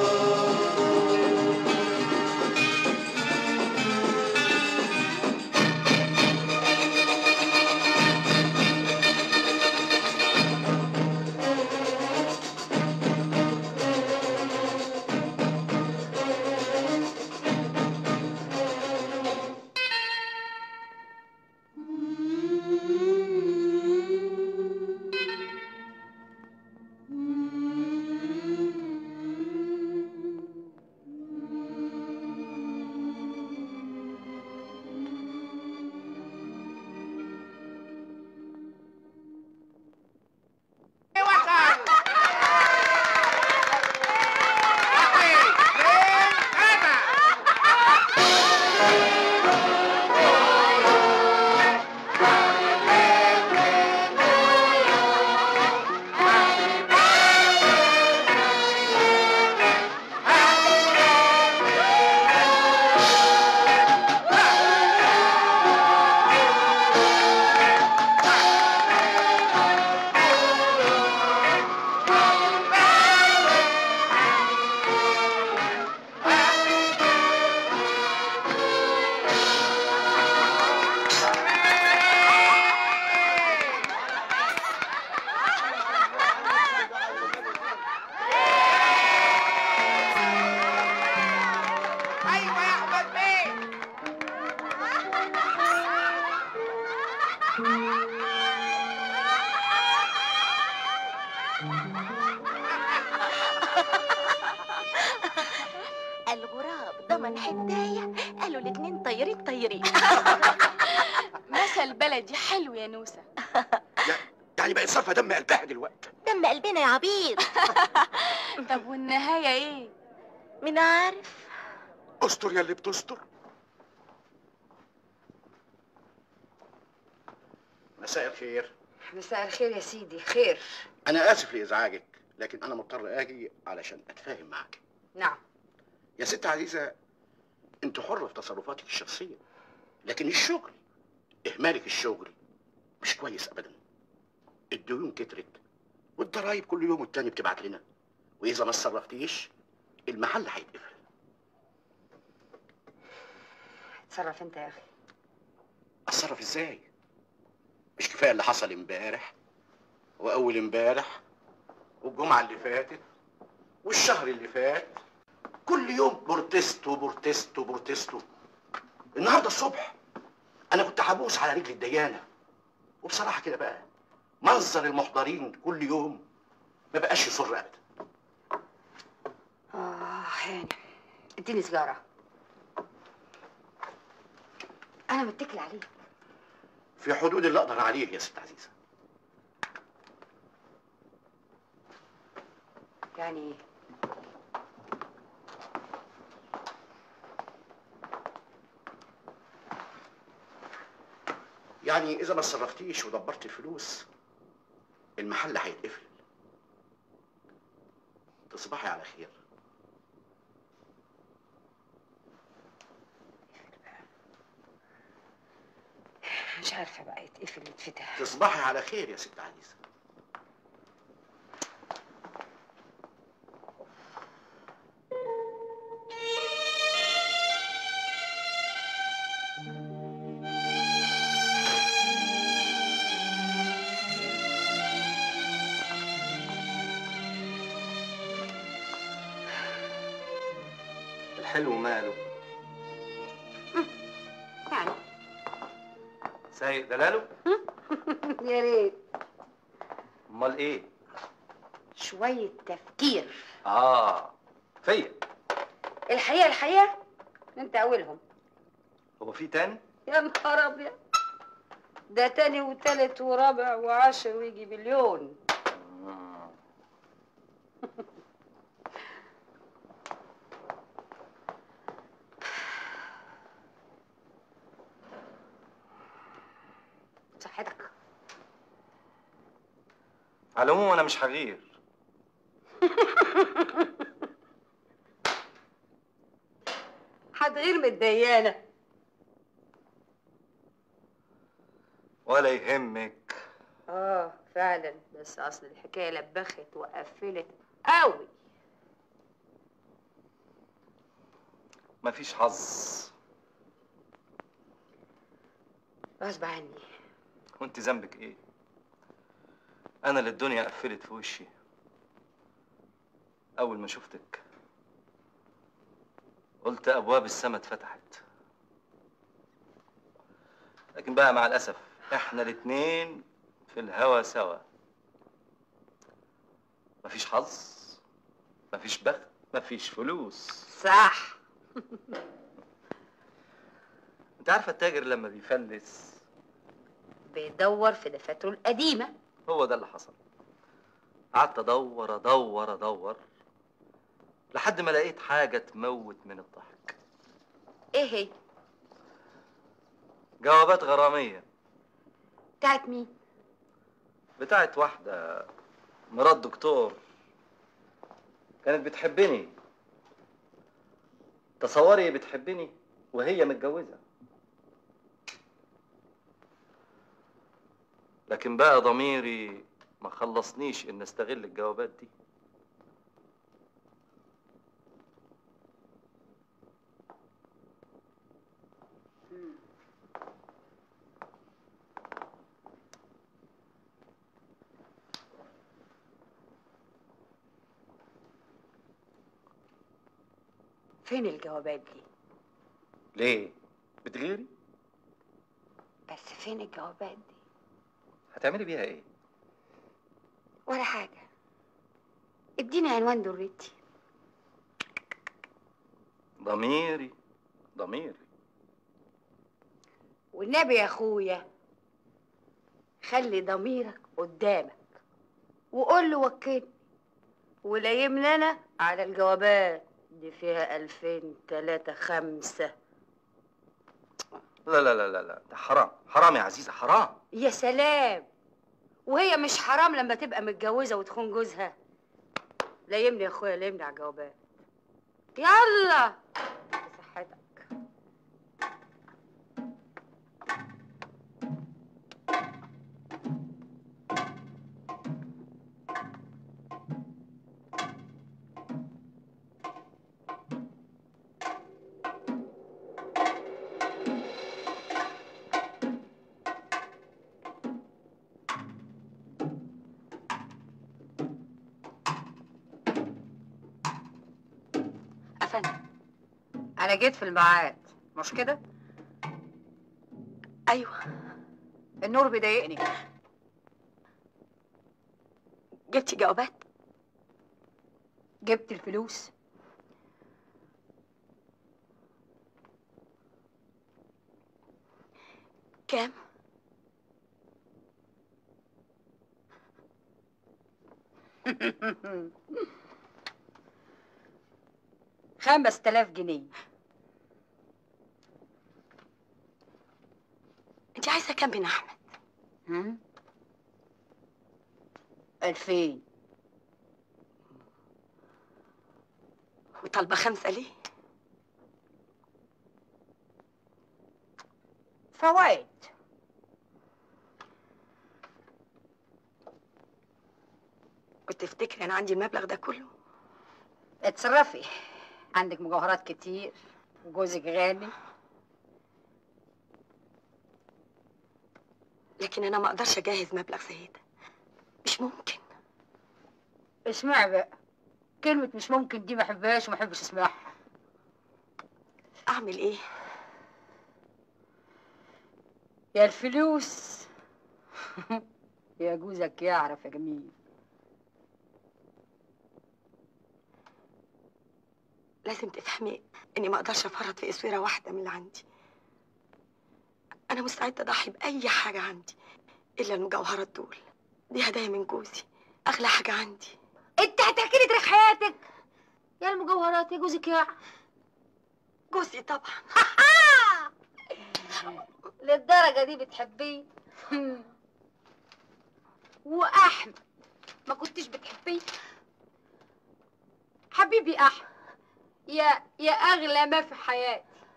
ايوه يا احمد بيه الغراب ضمن حداية قالوا الاتنين طيرين طيرين مثل بلدي حلو يا نوسة يعني بقت صرفة دم قلبها دلوقتي دم قلبنا يا عبيط طب والنهاية ايه؟ مين عارف؟ استر يا اللي بتستر مساء الخير مساء الخير يا سيدي خير انا اسف لازعاجك لكن انا مضطر اجي علشان اتفاهم معاك نعم يا ست عزيزه انت حره في تصرفاتك الشخصيه لكن الشغل اهمالك الشغل مش كويس ابدا الديون كترت والضرايب كل يوم والتاني بتبعت لنا واذا ما اتصرفتيش المحل هيتقفل اتصرف انت يا اخي اتصرف ازاي مش كفايه اللي حصل امبارح واول امبارح والجمعه اللي فاتت والشهر اللي فات كل يوم بورتستو بورتستو بورتستو النهارده الصبح انا كنت هبوس على رجل الديانه وبصراحه كده بقى منظر المحضرين كل يوم ما بقاش يسر ابدا اه يعني اديني سيجاره انا متكل عليك في حدود اللي اقدر عليه يا ست عزيزه يعني ايه يعني اذا ما اتصرفتيش ودبرت الفلوس المحل هيتقفل تصبحي على خير مش عارفه بقى يتقفل يتفتح تصبحي على خير يا ست عزيزه الحلو ماله يعني سايق دلاله يا ريت امال ايه شويه تفكير اه فيا الحقيقه الحقيقه انت اولهم هو في تاني يا نهار ابيض ده تاني وتالت ورابع وعاشر ويجي مليون صحتك على العموم انا مش هغير هتغير من الديانه ولا يهمك اه فعلا بس اصل الحكايه لبخت وقفلت قوي مفيش حظ غصب عني وانت ذنبك ايه انا اللي الدنيا قفلت في وشي اول ما شفتك قلت ابواب السما اتفتحت لكن بقى مع الاسف احنا الاتنين في الهوا سوا مفيش حظ مفيش بخت مفيش فلوس صح انت عارفه التاجر لما بيفلس بيدور في دفاتره القديمه هو ده اللي حصل قعدت ادور ادور ادور لحد ما لقيت حاجه تموت من الضحك ايه هي جوابات غراميه بتاعت مين بتاعت واحده مرات دكتور كانت بتحبني تصوري بتحبني وهي متجوزه لكن بقى ضميري ما خلصنيش ان استغل الجوابات دي فين الجوابات دي ليه بتغيري بس فين الجوابات دي هتعملي بيها ايه ولا حاجه اديني عنوان درتي ضميري ضميري والنبي يا اخويا خلي ضميرك قدامك وقول له وكلني ولا يملنا على الجوابات دي فيها ألفين تلاتة خمسة لا لا لا لا لا ده حرام حرام يا عزيزة حرام يا سلام وهي مش حرام لما تبقى متجوزة وتخون جوزها لا يمني يا اخويا لا يمني على الجوابات يلا بصحتك افندم انا جيت في الميعاد مش كده ايوه النور بيضايقني جبتي جوابات جبت الفلوس كام خمس تلاف جنيه انت عايزه كام من احمد هم؟ ألفين وطالبه خمسه ليه فوائد وتفتكري انا عندي المبلغ ده كله اتصرفي عندك مجوهرات كتير وجوزك غني لكن انا ما اقدرش اجهز مبلغ زي ده مش ممكن اسمعي بقى كلمة مش ممكن دي ما احبهاش وما احبش اسمعها اعمل ايه يا الفلوس يا جوزك يعرف يا جميل لازم تفهمي اني ما اقدرش افرط في اسوره واحده من اللي عندي انا مستعده اضحي باي حاجه عندي الا المجوهرات دول دي هدايا من جوزي اغلى حاجه عندي انت هتحكي لي تاريخ حياتك يا المجوهرات يا جوزك يعرف جوزي طبعا للدرجة دي بتحبيه وأحمد ما كنتش بتحبيه حبيبي أحمد يا يا أغلى ما في حياتي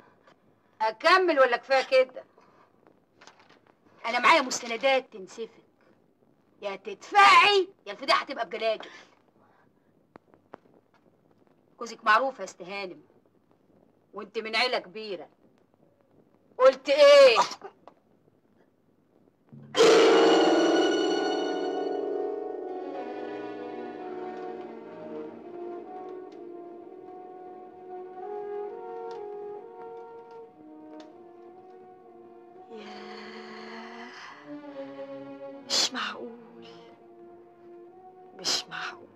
اكمل ولا كفايه كده انا معايا مستندات تنسفك يا تدفعي يا الفضيحه هتبقى بجلاجل جوزك معروف يا استهانم وانت من عيله كبيره قلت ايه ياه مش معقول مش معقول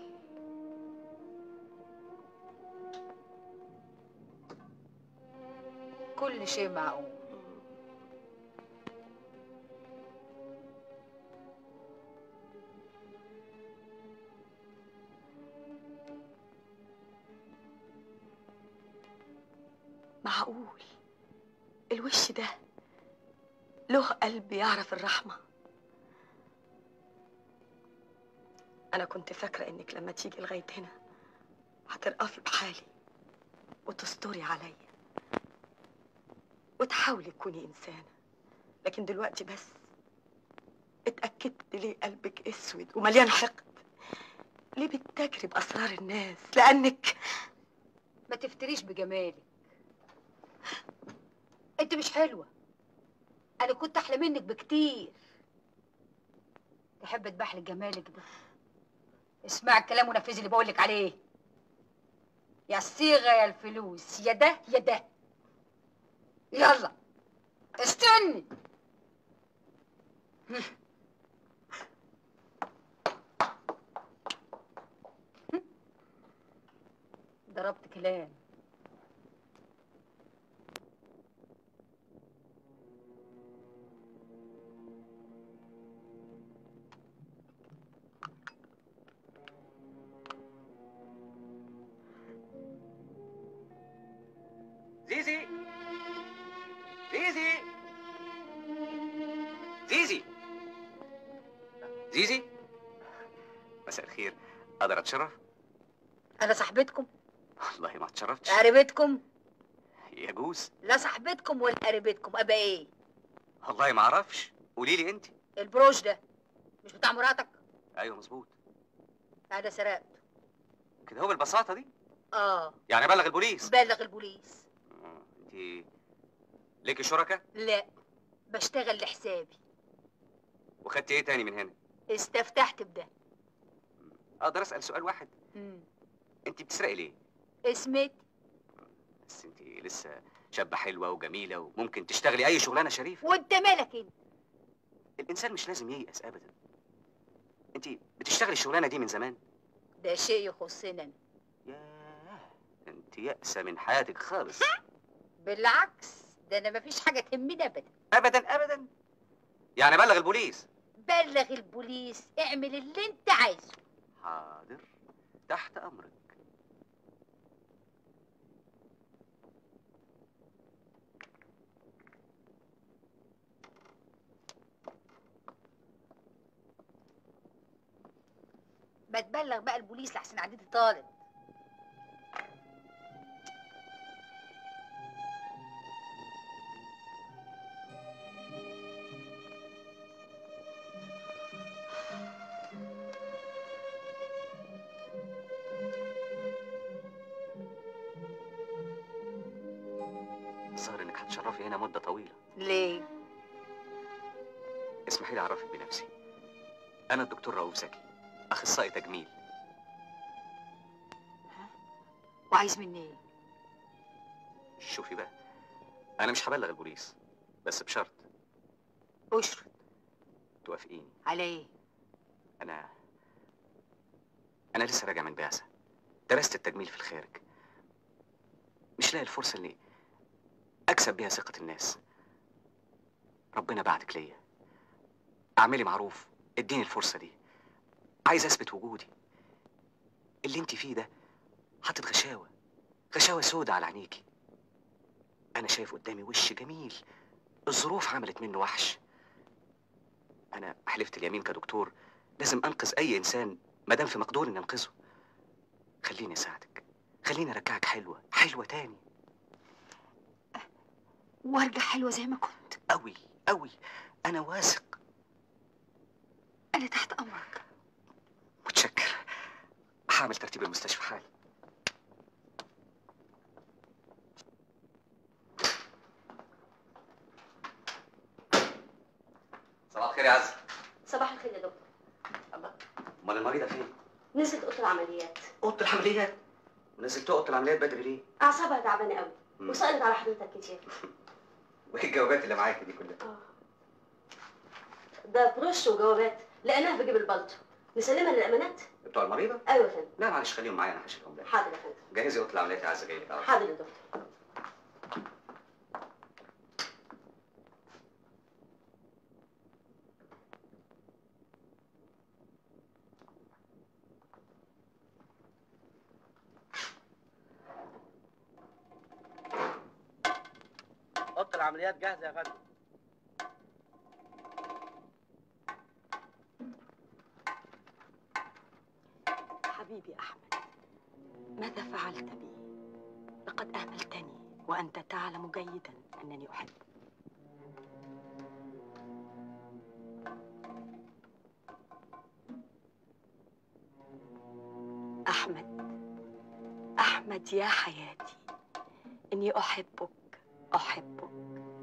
كل شيء معقول معقول الوش ده له قلب يعرف الرحمة أنا كنت فاكرة إنك لما تيجي لغاية هنا هترقفي بحالي وتستري عليا وتحاولي تكوني إنسانة لكن دلوقتي بس اتأكدت ليه قلبك أسود ومليان حقد ليه بتتاجري بأسرار الناس لأنك ما تفتريش بجمالك انت مش حلوه انا كنت احلى منك بكتير تحب تبحلك جمالك ده اسمع الكلام ونفذي اللي بقولك عليه يا الصيغه يا الفلوس يا ده يا ده يلا استني ضربت كلام زيزي زيزي زيزي زيزي مساء الخير اقدر اتشرف انا صاحبتكم والله ما اتشرفتش قريبتكم يجوز لا صاحبتكم ولا قريبتكم ابقى ايه والله ما اعرفش قولي لي انت البروش ده مش بتاع مراتك ايوه مظبوط انا سرقته كده هو بالبساطه دي اه يعني بلغ البوليس بلغ البوليس انت ليكي شركاء لا بشتغل لحسابي وخدتي ايه تاني من هنا استفتحت بده اقدر اسال سؤال واحد مم. انت بتسرقي ليه اسمتي بس انت لسه شابه حلوه وجميله وممكن تشتغلي اي شغلانه شريفه وانت مالك انت الانسان مش لازم ييأس ابدا انت بتشتغلي الشغلانه دي من زمان ده شيء يخصنا أنا. انت يأسه من حياتك خالص بالعكس ده انا مفيش حاجه تهمني ابدا ابدا ابدا يعني بلغ البوليس بلغ البوليس اعمل اللي انت عايزه حاضر تحت امرك ما تبلغ بقى البوليس لحسن عديتي طالب الظاهر انك هتشرفي هنا مده طويله ليه اسمحي لي اعرفك بنفسي انا الدكتور رؤوف زكي اخصائي تجميل وعايز مني ايه شوفي بقى انا مش هبلغ البوليس بس بشرط اشرط توافقيني على ايه انا انا لسه راجع من بعثه درست التجميل في الخارج مش لاقي الفرصه اللي اكسب بيها ثقه الناس ربنا بعتك ليا اعملي معروف اديني الفرصه دي عايز اثبت وجودي اللي انت فيه ده حاطط غشاوه غشاوه سودة على عينيكي انا شايف قدامي وش جميل الظروف عملت منه وحش انا حلفت اليمين كدكتور لازم انقذ اي انسان ما دام في مقدوري اني انقذه خليني اساعدك خليني ارجعك حلوه حلوه تاني وارجع حلوه زي ما كنت قوي قوي انا واثق انا تحت امرك متشكر هعمل ترتيب المستشفى حالي صباح الخير يا عز صباح الخير يا دكتور امال المريضه فين نزلت اوضه العمليات اوضه العمليات ونزلت اوضه العمليات بدري ليه اعصابها تعبانه قوي مم. وسالت على حضرتك كتير وايه الجوابات اللي معاك دي كلها ده بروش وجوابات لقيناها في جيب البلطو نسلمها للامانات بتوع المريضه ايوه يا فندم لا معلش خليهم معايا انا هشيلهم لك حاضر يا فندم جهزي اوضه العمليات يا عز جاي لك أهو. حاضر يا دكتور اوضه العمليات جاهزه يا فندم حبيبي احمد ماذا فعلت بي لقد اهملتني وانت تعلم جيدا انني احبك احمد احمد يا حياتي اني احبك احبك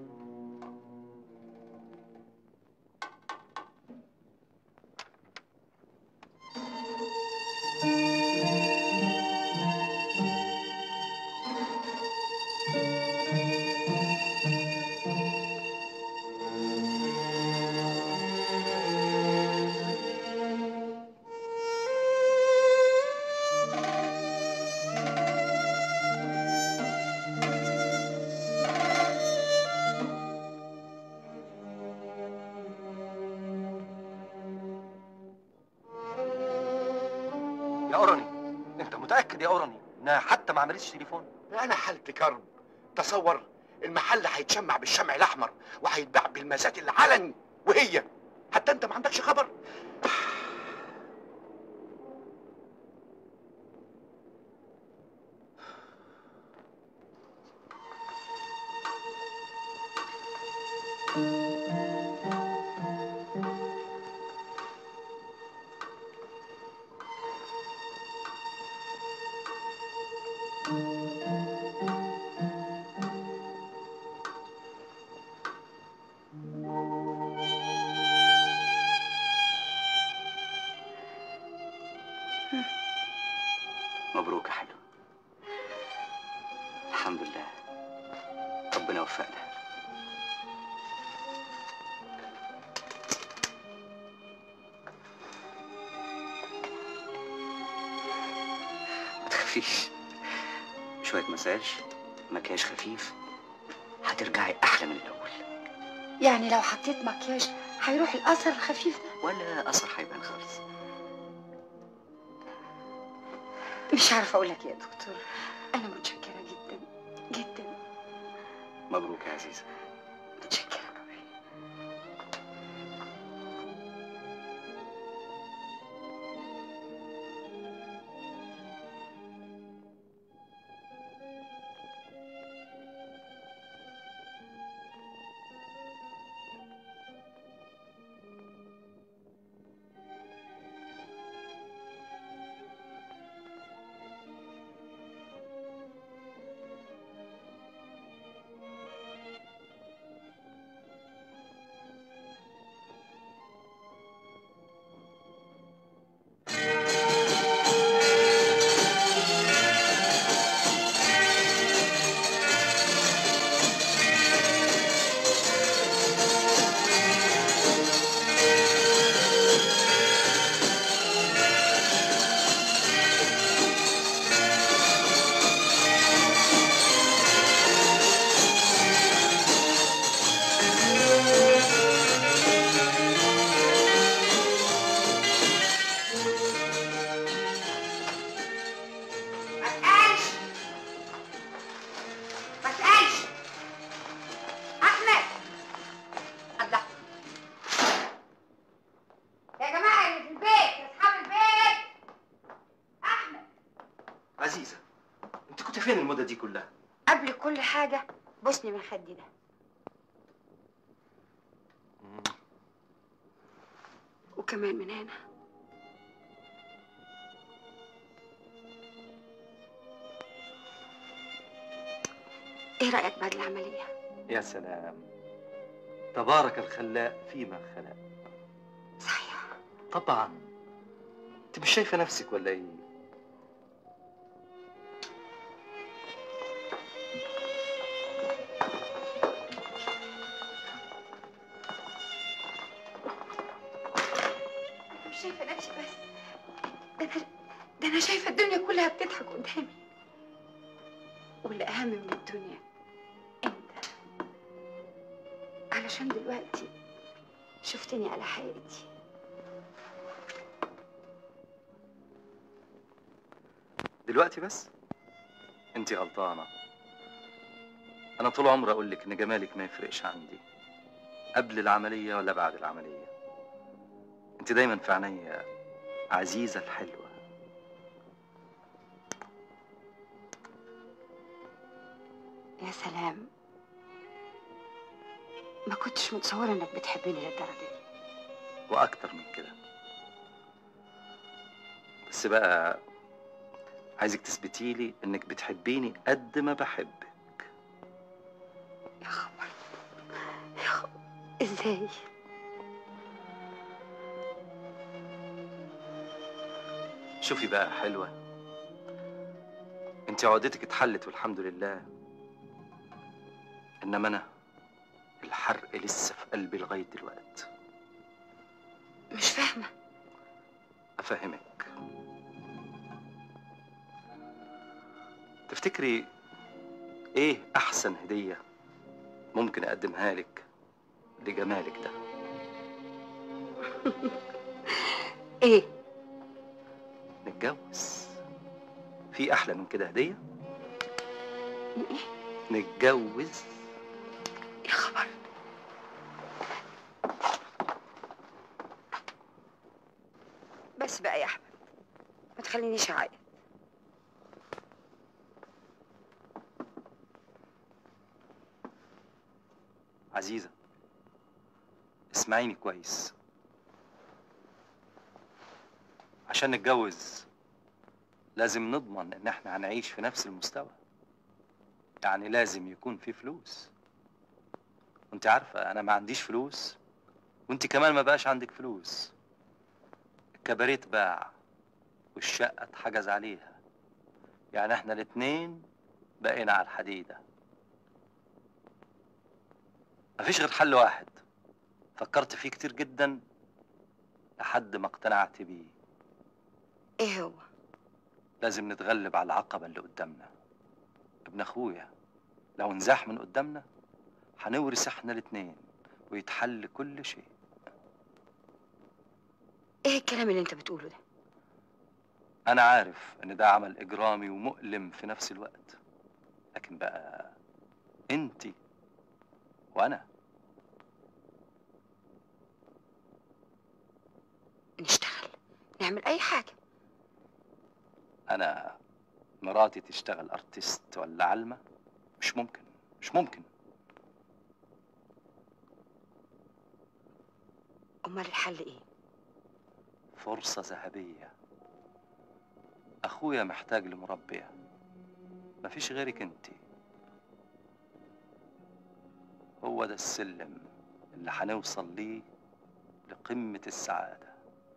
يا اوراني انت متاكد يا اوراني انها حتى ما عملتش تليفون انا حالتي كرب تصور المحل هيتشمع بالشمع الاحمر وهيتباع بالمزاد العلني وهي حتى انت ما عندكش خبر مبروك يا حلو الحمد لله ربنا وفقنا ما تخافيش شوية مساج مكياج خفيف هترجعي أحلى من الأول يعني لو حطيت مكياج هيروح الاثر الخفيف ده ولا أثر هيبان خالص مش عارفه اقول لك يا دكتور انا متشكره جدا جدا مبروك يا عزيزة متشكره ما تقالش ما تقالش احمد الله يا جماعه اللي في البيت يا اصحاب البيت احمد عزيزة انت كنت فين المدة دي كلها؟ قبل كل حاجه بوسني من خدي ده وكمان من هنا ايه رأيك بعد العملية؟ يا سلام تبارك الخلاق فيما خلق صحيح طبعا انت مش شايفه نفسك ولا ايه أنا مش شايفة نفسي بس ده أنا ده أنا شايفة الدنيا كلها بتضحك قدامي واللي أهم من الدنيا أنت علشان دلوقتي شفتني على حقيقتي دلوقتي بس انت غلطانه انا طول عمري اقول لك ان جمالك ما يفرقش عندي قبل العمليه ولا بعد العمليه انت دايما في عينيا عزيزه الحلوه يا سلام ما كنتش متصورة إنك بتحبني للدرجة دي واكتر من كده بس بقى عايزك تثبتي لي انك بتحبيني قد ما بحبك يا خبر يا خبر إزاي؟ شوفي بقى حلوة انت عقدتك اتحلت والحمد لله انما انا الحرق لسه في قلبي لغاية دلوقتي مش فاهمة افهمك تفتكري ايه احسن هدية ممكن اقدمها لك لجمالك ده إيه؟ نتجوز في احلى من كده هدية إيه؟ نتجوز يا خبر بس بقى يا أحمد ما تخلينيش أعيط عزيزة اسمعيني كويس عشان نتجوز لازم نضمن ان احنا هنعيش في نفس المستوى يعني لازم يكون في فلوس وانت عارفة انا ما عنديش فلوس وانت كمان ما بقاش عندك فلوس الكباريت باع والشقة اتحجز عليها يعني احنا الاتنين بقينا على الحديدة مفيش غير حل واحد فكرت فيه كتير جدا لحد ما اقتنعت بيه إيه هو؟ لازم نتغلب على العقبة اللي قدامنا ابن اخويا لو انزاح من قدامنا هنورث احنا الاتنين ويتحل كل شيء إيه الكلام اللي أنت بتقوله ده؟ انا عارف ان ده عمل اجرامي ومؤلم في نفس الوقت لكن بقى انتي وانا نشتغل نعمل أي حاجة انا مراتي تشتغل ارتست ولا علمة مش ممكن مش ممكن أمال الحل إيه؟ فرصة ذهبية اخويا محتاج لمربية مفيش غيرك انتي هو ده السلم اللي هنوصل ليه لقمة السعادة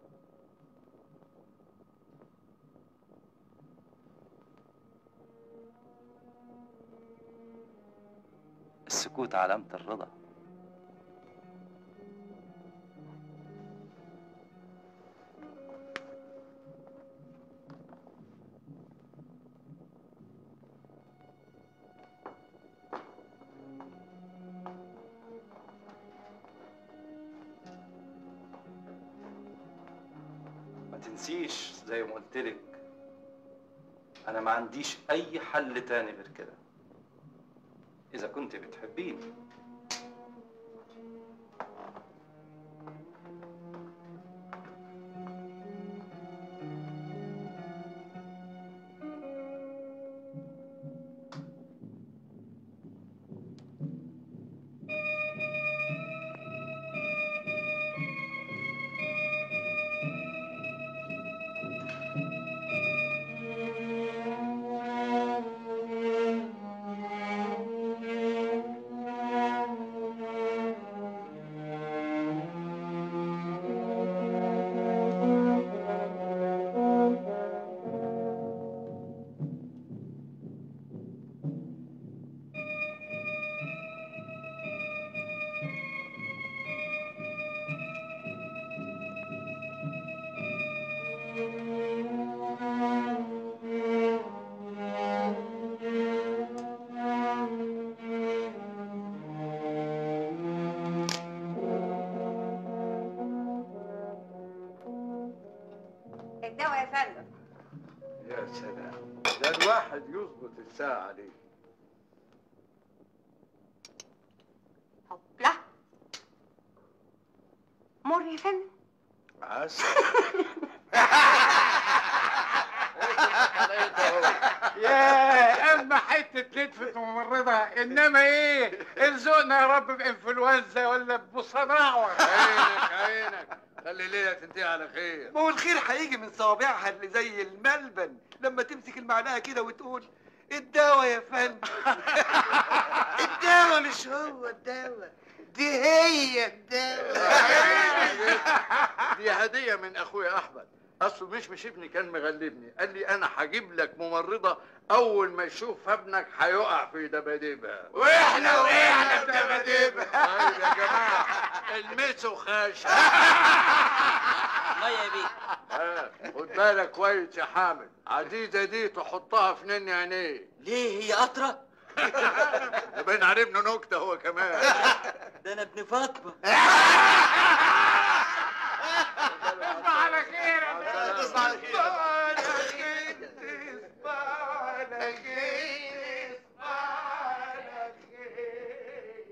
السكوت علامة الرضا ما تنسيش زي ما قلت لك انا ما عنديش اي حل تاني غير كده اذا كنت بتحبيني الدواء يا فندم يا سلام ده الواحد يظبط الساعة عليه لا مر يا فندم عسل يا اما حته لتفت ممرضه انما ايه ارزقنا يا رب بانفلونزا ولا بصداع عينك عينك خلي ليلة تنتهي على خير ما هو الخير هيجي من صوابعها اللي زي الملبن لما تمسك المعلقه كده وتقول الدواء يا فندم الدواء مش هو الدواء دي هي الدواء دي هدية من اخويا احمد اصله مش مش ابني كان مغلبني قال لي انا هجيب لك ممرضة اول ما يشوف ابنك هيقع في دباديبها واحنا واحنا في دباديبها طيب يا جماعة المسوا خاشة ميه يا بيه ها، خد بالك كويس يا حامد عزيزة دي تحطها في نني عينيه ليه هي قطره ده باين عليه ابن نكتة هو كمان ده انا ابن فاطمه تصبح على خير يا فندم. تصبح على خير. تصبح على خير تصبح على خير تصبح على خير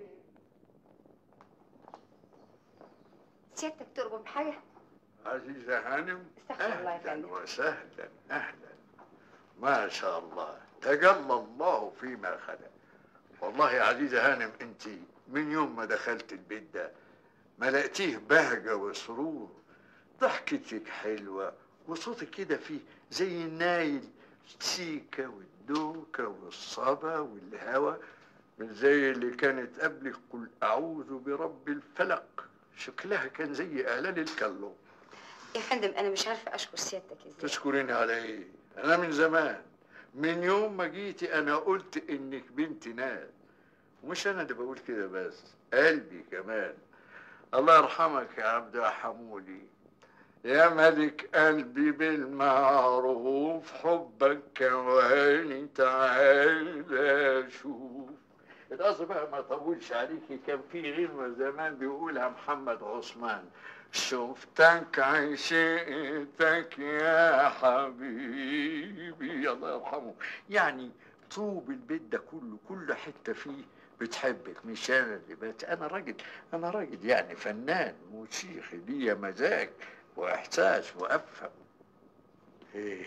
سيادتك ترجم حاجه عزيزة هانم استغفر الله يا أهلا فندم. وسهلا أهلا ما شاء الله تجلى الله فيما خلق والله يا عزيزة هانم أنت من يوم ما دخلت البيت ده ملأتيه بهجة وسرور ضحكتك حلوة وصوتك كده فيه زي النايل سيكة والدوكة والصبا والهوى من زي اللي كانت قبلك قل أعوذ برب الفلق شكلها كان زي إعلان الكلو يا فندم انا مش عارفه اشكر سيادتك ازاي تشكريني على ايه؟ انا من زمان من يوم ما جيتي انا قلت انك بنت ناس ومش انا اللي بقول كده بس قلبي كمان الله يرحمك يا عبد حمولي يا ملك قلبي بالمعروف حبك كواني تعالى شوف القصر بقى ما طولش عليكي كان في غنوة زمان بيقولها محمد عثمان شفتك عشقتك يا حبيبي الله يرحمه يعني طوب البيت ده كله كل حتة فيه بتحبك مش انا اللي بات انا راجل انا راجل يعني فنان موسيقي ليا مزاج واحساس وافهم ايه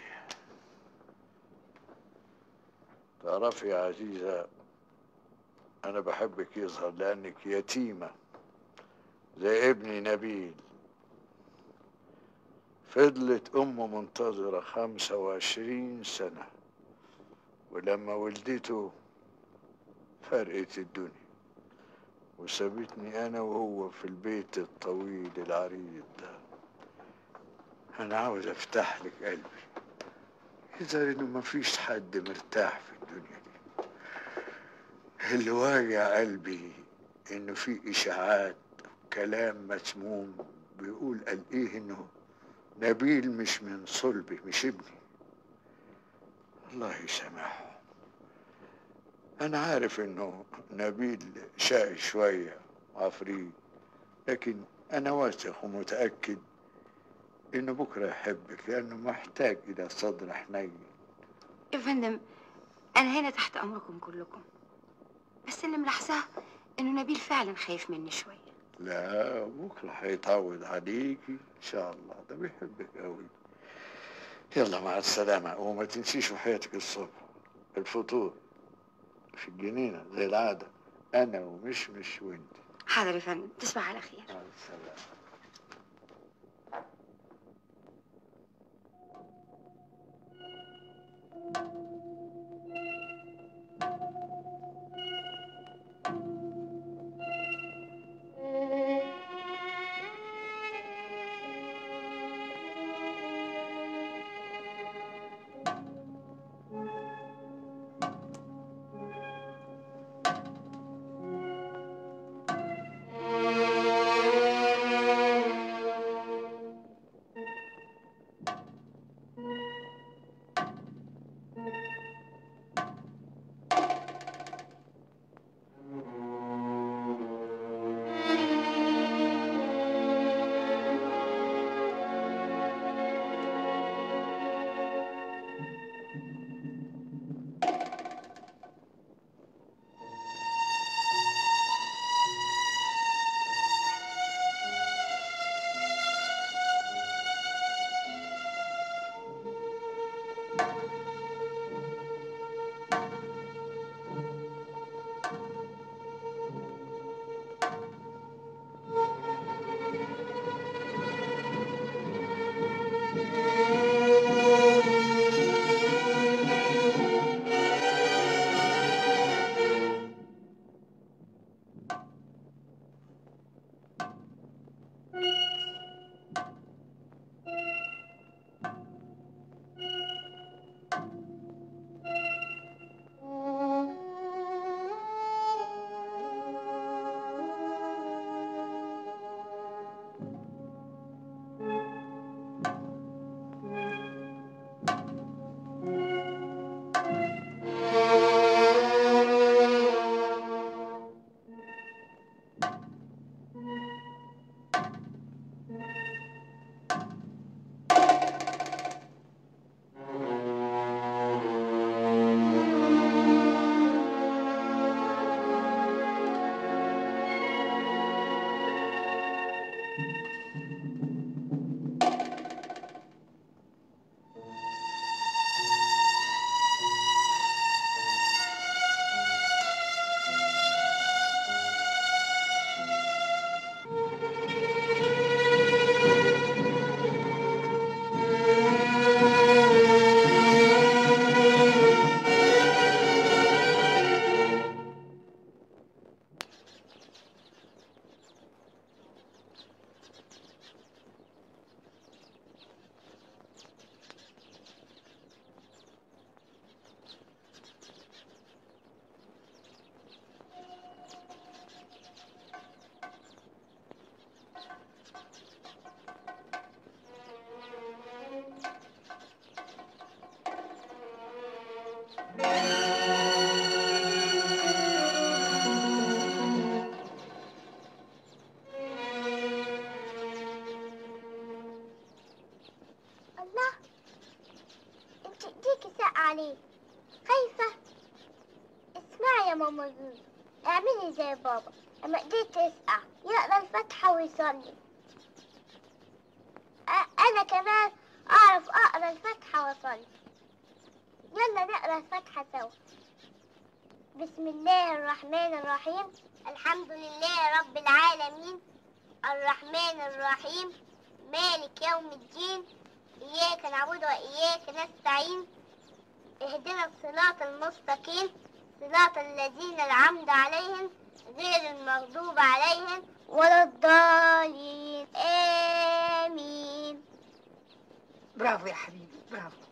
تعرفي يا عزيزة انا بحبك يظهر لانك يتيمة زي ابني نبيل فضلت أمه منتظرة خمسة وعشرين سنة ولما ولدته فرقت الدنيا وسابتني أنا وهو في البيت الطويل العريض ده أنا عاوز أفتح لك قلبي يظهر إنه مفيش حد مرتاح في الدنيا دي اللي واجع قلبي إنه في إشاعات كلام مسموم بيقول قال إيه إنه نبيل مش من صلبي مش ابني الله يسامحه أنا عارف إنه نبيل شقي شوية عفريت لكن أنا واثق ومتأكد إنه بكرة يحبك لأنه محتاج إلى صدر حنين يا فندم انا هنا تحت امركم كلكم بس اللي ملاحظاه انه نبيل فعلا خايف مني شويه لا بكرة هيتعود عليكي إن شاء الله ده بيحبك أوي يلا مع السلامة وما تنسيش وحياتك الصبح الفطور في الجنينة زي العادة أنا ومشمش وأنت حاضر يا فندم تصبح على خير مع السلامة عليك خايفة اسمعي يا ماما يوسف اعملي زي بابا لما ايديه تسقع يقرا الفاتحة ويصلي أ- انا كمان اعرف اقرا الفاتحة واصلي يلا نقرا الفاتحة سوا بسم الله الرحمن الرحيم الحمد لله رب العالمين الرحمن الرحيم مالك يوم الدين إياك نعبد وإياك نستعين اهدنا الصراط المستقيم صراط الذين أنعمت عليهم غير المغضوب عليهم ولا الضالين آمين برافو يا حبيبي برافو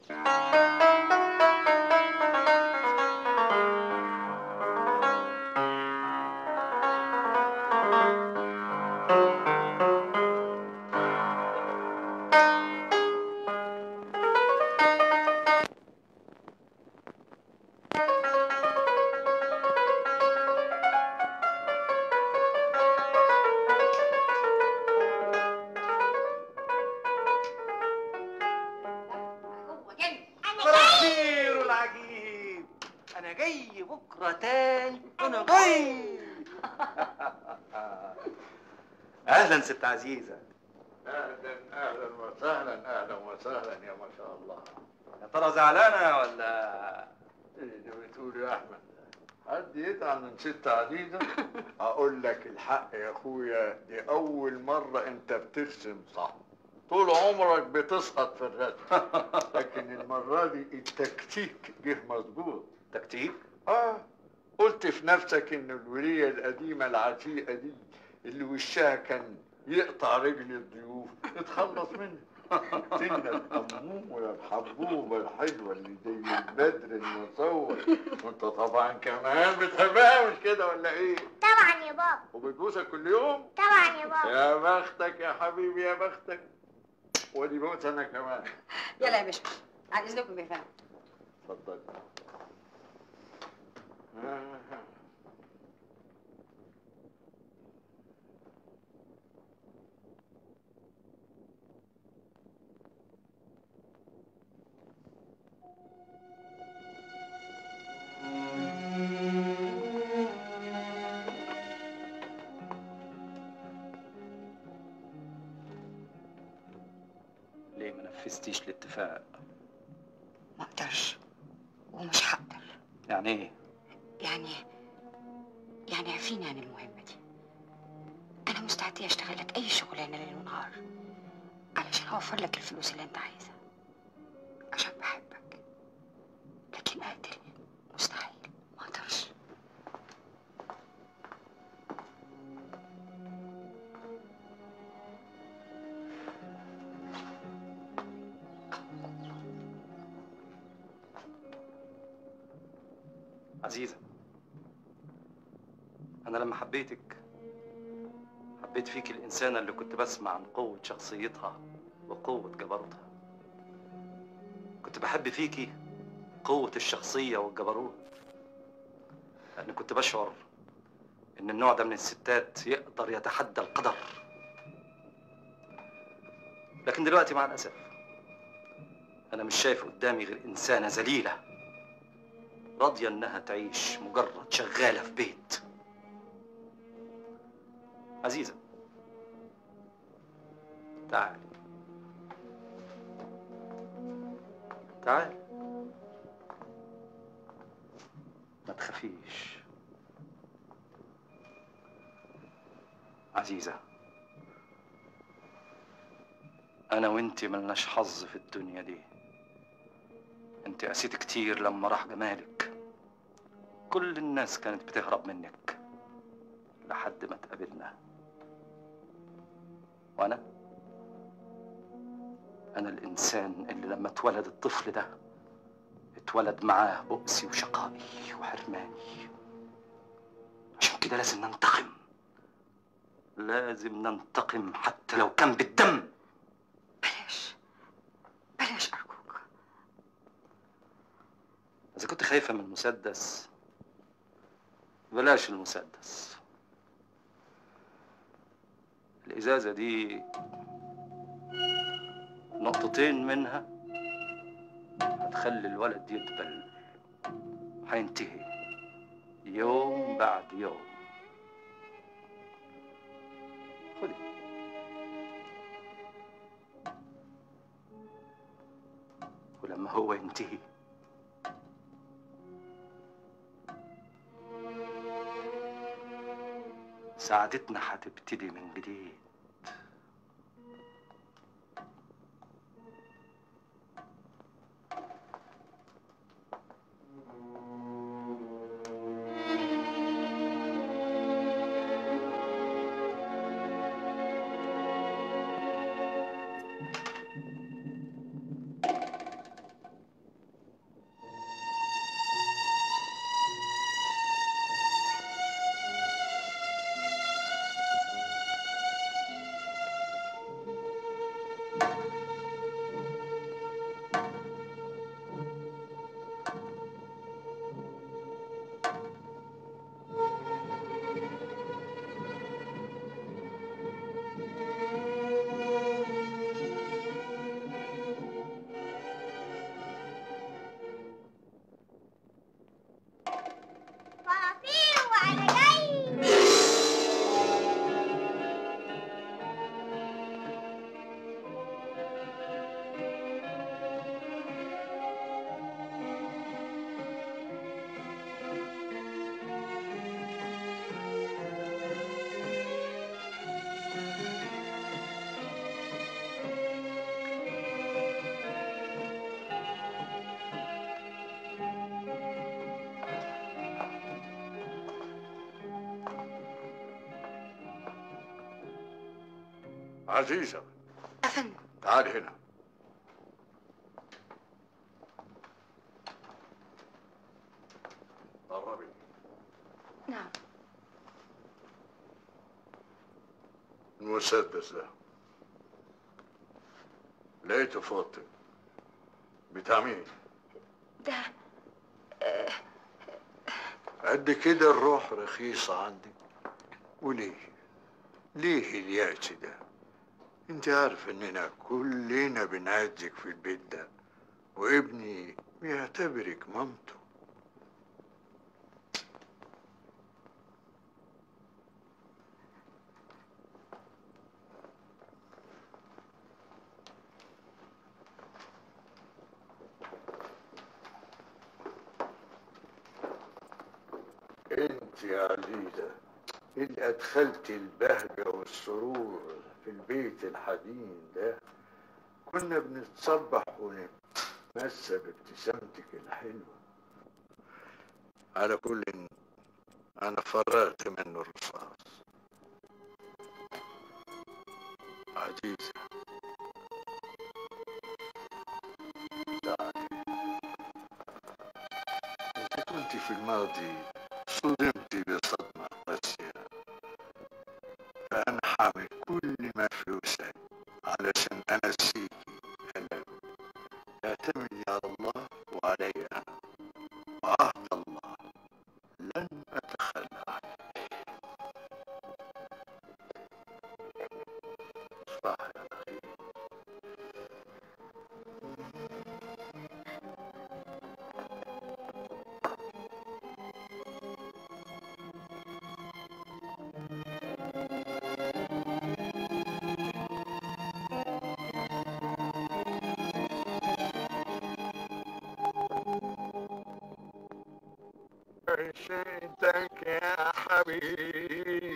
خير العجيب انا جاي بكره تاني انا جاي اهلا ست عزيزه اهلا اهلا وسهلا اهلا وسهلا يا ما شاء الله يا ترى زعلانه ولا ايه اللي بتقول يا احمد حد يزعل من ست عزيزه اقول لك الحق يا اخويا دي اول مره انت بترسم صح طول عمرك بتسقط في الرسم لكن المره دي التكتيك جه مظبوط تكتيك اه قلت في نفسك ان الوليه القديمه العتيقه دي اللي وشها كان يقطع رجل الضيوف اتخلص منها تينا الأمومة الحبوبة الحلوة اللي زي البدر المصور وانت طبعا كمان بتحبها مش كده ولا ايه؟ طبعا يا بابا وبتبوسها كل يوم؟ طبعا يا بابا يا بختك يا حبيبي يا بختك ودي بوس انا كمان يلا يا باشا عن اذنكم يا فندم اتفضل آه. ليه ما نفذتيش الاتفاق ما اقدرش ومش هقدر يعني ايه يعني يعني عفيني عن المهمة دي أنا مستعدة أشتغل لك أي شغلانة ليل ونهار علشان أوفر لك الفلوس اللي أنت عايزها عشان بحبك لكن أقتل مستحيل ما أقدرش عزيزة أنا لما حبيتك حبيت فيك الإنسانة اللي كنت بسمع عن قوة شخصيتها وقوة جبروتها كنت بحب فيكي قوة الشخصية والجبروت لأن كنت بشعر إن النوع ده من الستات يقدر يتحدى القدر لكن دلوقتي مع الأسف أنا مش شايف قدامي غير إنسانة ذليلة راضية إنها تعيش مجرد شغالة في بيت عزيزة تعالي تعالي ما تخافيش عزيزة أنا وإنتي ملناش حظ في الدنيا دي انت قسيت كتير لما راح جمالك كل الناس كانت بتهرب منك لحد ما اتقابلنا وانا انا الانسان اللي لما اتولد الطفل ده اتولد معاه بؤسي وشقائي وحرماني عشان كده لازم ننتقم لازم ننتقم حتى لو كان بالدم بلاش بلاش أرجوك إذا كنت خايفة من المسدس بلاش المسدس الإزازة دي نقطتين منها هتخلي الولد يدبل هينتهي يوم بعد يوم خدي ولما هو ينتهي سعادتنا هتبتدي من جديد فرافير وأنا جاي عزيزة أفندم تعال هنا قربي نعم المسدس ده لقيته في اوضتك بتاع مين؟ ده قد كده الروح رخيصة عندك وليه؟ ليه اليأس ده؟ انت عارف اننا كلنا بنعزك في البيت ده وابني بيعتبرك مامته انت يا عزيزة اللي ادخلت البهجة والسرور في البيت الحزين ده كنا بنتصبح ونتمسى بابتسامتك الحلوة على كل انا فرغت منه الرصاص عزيزة تعالي انت كنت في الماضي صدمت بصدمة قاسية فأنا حامل كل ما في وسعي علشان أنسيكي ألم اعتمدي على الله وعلي أنا وعهد الله لن أتخلى عنك صباح الخير عشتك يا حبيبي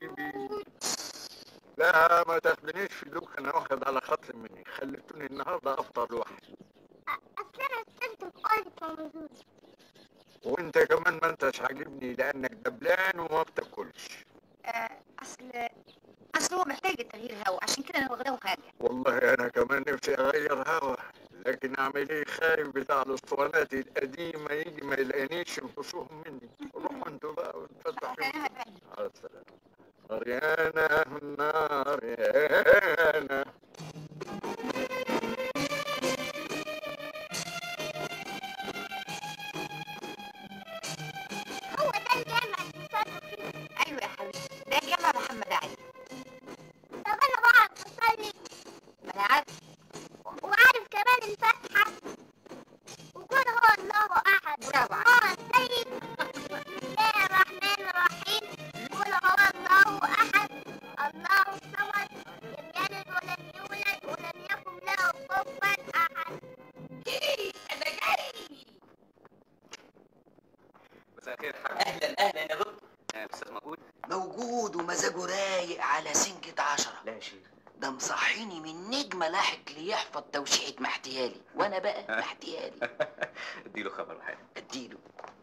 لا ما تاخدنيش في دوك انا واخد على خاطري مني خليتوني النهارده افطر لوحدي أصل أنا كنت قلت موجود وانت كمان ما انتش عاجبني لانك دبلان وما بتاكلش اصل اصل هو محتاج التغيير هوا عشان كده انا واخداه حاجه والله انا كمان نفسي اغير هوا لكن اعمل ايه خايف بتاع الاسطوانات القديمه يجي ما يلاقينيش ينقصوهم مني روحوا انتوا بقى واتفتحوا على السلامه مريانة مريانة هو ده الجامع اللي صاروا فيه ايوه يا حبيبي ده جامع محمد علي طب أنا بعرف أصلي ما انا عارف وعارف كمان الفاتحة وكل ده مصحيني من نجمة لاحت لي يحفظ توشيحة محتيالي وانا بقى محتيالي اديله خبر وحاجه اديله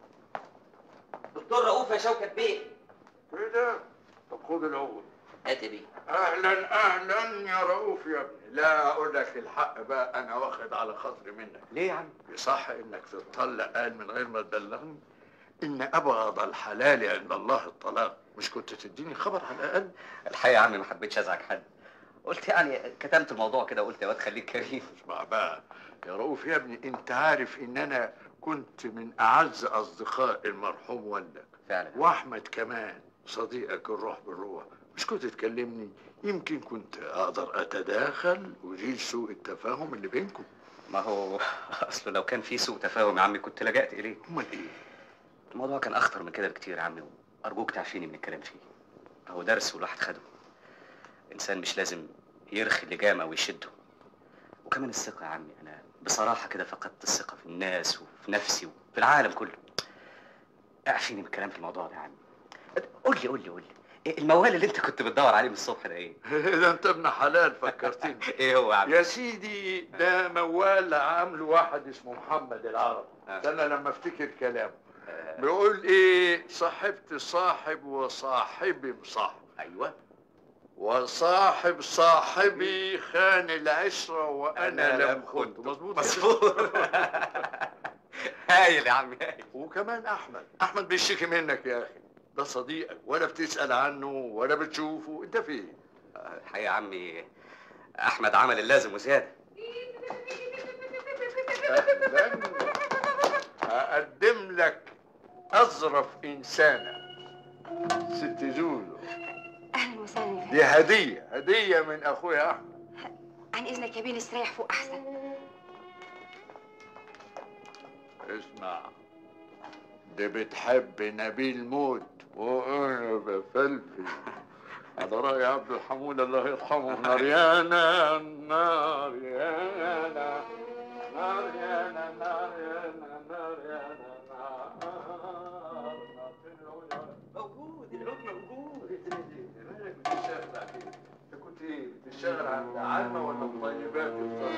دكتور رؤوف يا شوكت بيه كده طب خد الاول هات بيه اهلا اهلا يا رؤوف يا ابني لا اقول لك الحق بقى انا واخد على خاطري منك ليه يا عم صح انك تطلق قال من غير ما تبلغني ان ابغض الحلال عند الله الطلاق مش كنت تديني خبر على الاقل الحقيقه يا عمي ما حبيتش ازعج حد قلت يعني كتمت الموضوع كده قلت يا واد خليك كريم اسمع بقى يا رؤوف يا ابني انت عارف ان انا كنت من اعز اصدقاء المرحوم والدك فعلا واحمد كمان صديقك الروح بالروح مش كنت تكلمني يمكن كنت اقدر اتداخل ويزيل سوء التفاهم اللي بينكم ما هو اصله لو كان في سوء تفاهم يا عمي كنت لجأت اليك امال ايه الموضوع كان اخطر من كده بكتير يا عمي وارجوك تعفيني من الكلام فيه هو درس والواحد خده انسان مش لازم يرخي اللجام او يشده وكمان الثقه يا عمي انا بصراحه كده فقدت الثقه في الناس وفي نفسي وفي العالم كله اعفيني من الكلام في الموضوع ده يا عمي قول لي قول لي قول لي إيه الموال اللي انت كنت بتدور عليه من الصبح ده ايه ده انت ابن حلال فكرتني ايه هو يا عم يا سيدي ده موال عامله واحد اسمه محمد العرب ده انا لما افتكر كلامه بيقول ايه صاحبت صاحب وصاحبي مصاحب ايوه وصاحب صاحبي خان العشرة وأنا لم خنت مظبوط مظبوط هايل يا عم هايل وكمان أحمد أحمد بيشتكي منك يا أخي ده صديقك ولا بتسأل عنه ولا بتشوفه أنت فين؟ الحقيقه يا عمي احمد عمل اللازم وزياده أهلاً. هقدم لك أظرف إنسانة ست زوزو اهلا وسهلا دي هدية هدية من أخويا أحمد عن اذنك يا بيه نستريح فوق احسن اسمع دي بتحب نبيل موت وانا بفلفل على رأي عبد الحمود الله يرحمه ناريانا ناريانا ناريانا ناريانا ناريانا موجود العود موجود مالك بتشتغل على كده؟ انت كنت ايه بتشتغل عند عالمة ولا الطيبات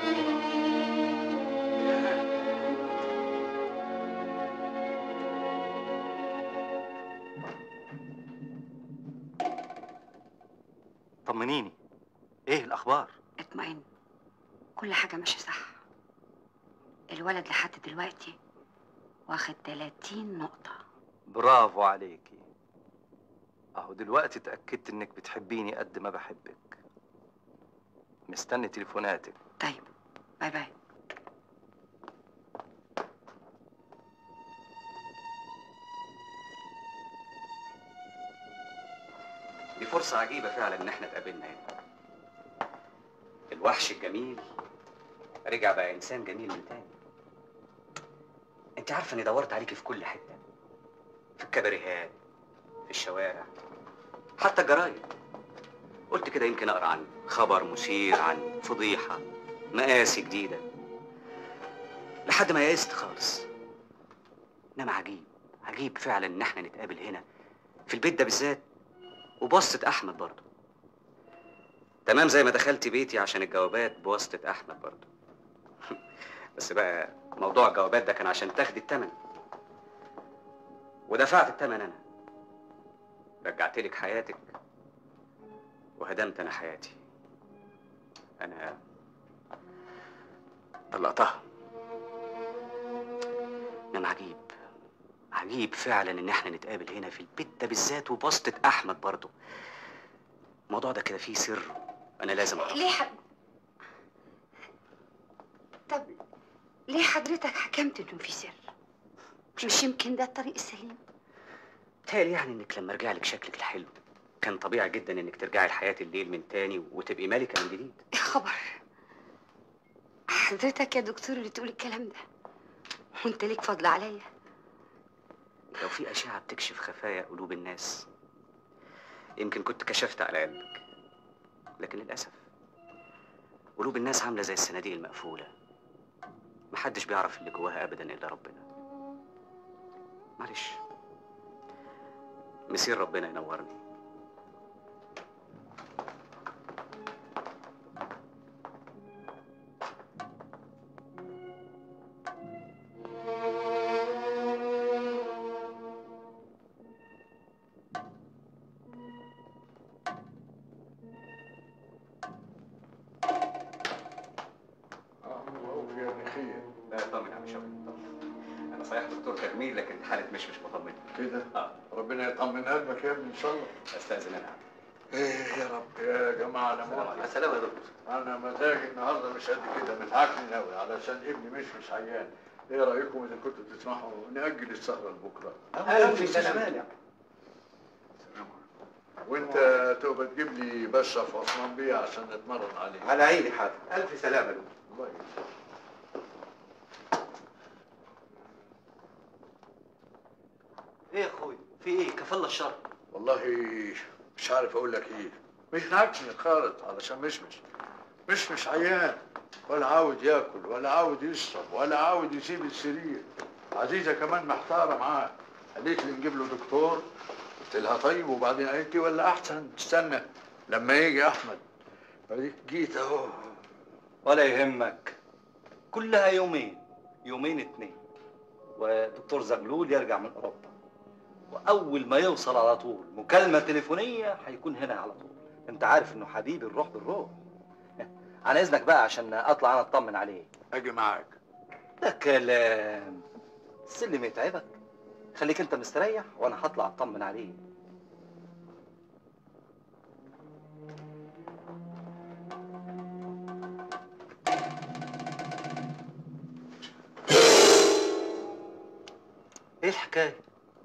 طمنيني ايه الاخبار اطمئن كل حاجة ماشية صح الولد لحد دلوقتي واخد 30 نقطة برافو عليكي اهو دلوقتي اتاكدت انك بتحبيني قد ما بحبك مستني تليفوناتك طيب باي باي دي فرصة عجيبة فعلا إن إحنا اتقابلنا هنا. الوحش الجميل رجع بقى إنسان جميل من تاني. أنت عارفة إني دورت عليكي في كل حتة. في الكباريهات، في الشوارع، حتى الجرايد. قلت كده يمكن أقرأ عن خبر مثير، عن فضيحة، مقاسي جديدة. لحد ما يئست خالص. إنما عجيب، عجيب فعلا إن إحنا نتقابل هنا في البيت ده بالذات وبواسطة أحمد برضه تمام زي ما دخلت بيتي عشان الجوابات بواسطة أحمد برضه بس بقى موضوع الجوابات ده كان عشان تاخدي التمن ودفعت التمن أنا رجعت لك حياتك وهدمت أنا حياتي أنا طلقتها إنما عجيب عجيب فعلا ان احنا نتقابل هنا في البيت ده بالذات وبواسطة احمد برضه الموضوع ده كده فيه سر انا لازم اعرف ليه حد طب ليه حضرتك حكمت انه في سر مش يمكن ده الطريق السليم بتهيألي يعني انك لما رجع لك شكلك الحلو كان طبيعي جدا انك ترجعي لحياة الليل من تاني وتبقي ملكة من جديد يا خبر حضرتك يا دكتور اللي تقول الكلام ده وانت ليك فضل عليا لو في أشعة بتكشف خفايا قلوب الناس يمكن كنت كشفت على قلبك لكن للأسف قلوب الناس عاملة زي الصناديق المقفولة محدش بيعرف اللي جواها أبدا إلا ربنا معلش مسير ربنا ينورني لا اطمن يا عم شوقي اطمن انا صحيح دكتور تجميل لكن حاله مش مش مطمن كده اه ربنا يطمن قلبك يا ابني ان شاء الله استاذن انا ايه يا رب يا جماعه انا السلام عليكم. موافق. سلام يا دكتور. انا مزاجي النهارده مش قد كده متعكن قوي علشان ابني مش مش عيان ايه رايكم اذا كنتوا تسمحوا ناجل السهره لبكره ألف سلامة. وانت تبقى تجيب لي بشرف عثمان بيه عشان نتمرن عليه على عيني حاضر الف سلامه له الله يسلمك. ايه يا اخوي في ايه كفل الشر والله مش عارف اقول لك ايه مش ناكسني خالص علشان مشمش مشمش عيان ولا عاود ياكل ولا عاود يشرب ولا عاود يسيب السرير عزيزه كمان محتاره معاه قالت لي نجيب له دكتور قلت لها طيب وبعدين قالت لي ولا احسن تستنى لما يجي احمد فديك جيت اهو ولا يهمك كلها يومين يومين اتنين ودكتور زغلول يرجع من اوروبا واول ما يوصل على طول مكالمه تليفونيه هيكون هنا على طول انت عارف انه حبيبي الروح بالروح عن اذنك بقى عشان اطلع انا اطمن عليه اجي معاك ده كلام السلم يتعبك خليك انت مستريح وانا هطلع اطمن عليه ايه الحكايه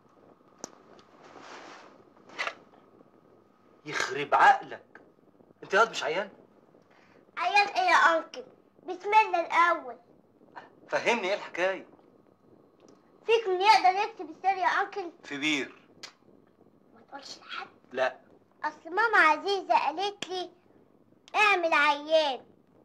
يخرب عقلك انت ياض مش عيان عيال ايه يا انكل بسم الله الاول فهمني ايه الحكايه فيك من يقدر يكتب السر يا انكل في بير ما تقولش لحد لا اصل ماما عزيزه قالت لي اعمل عيان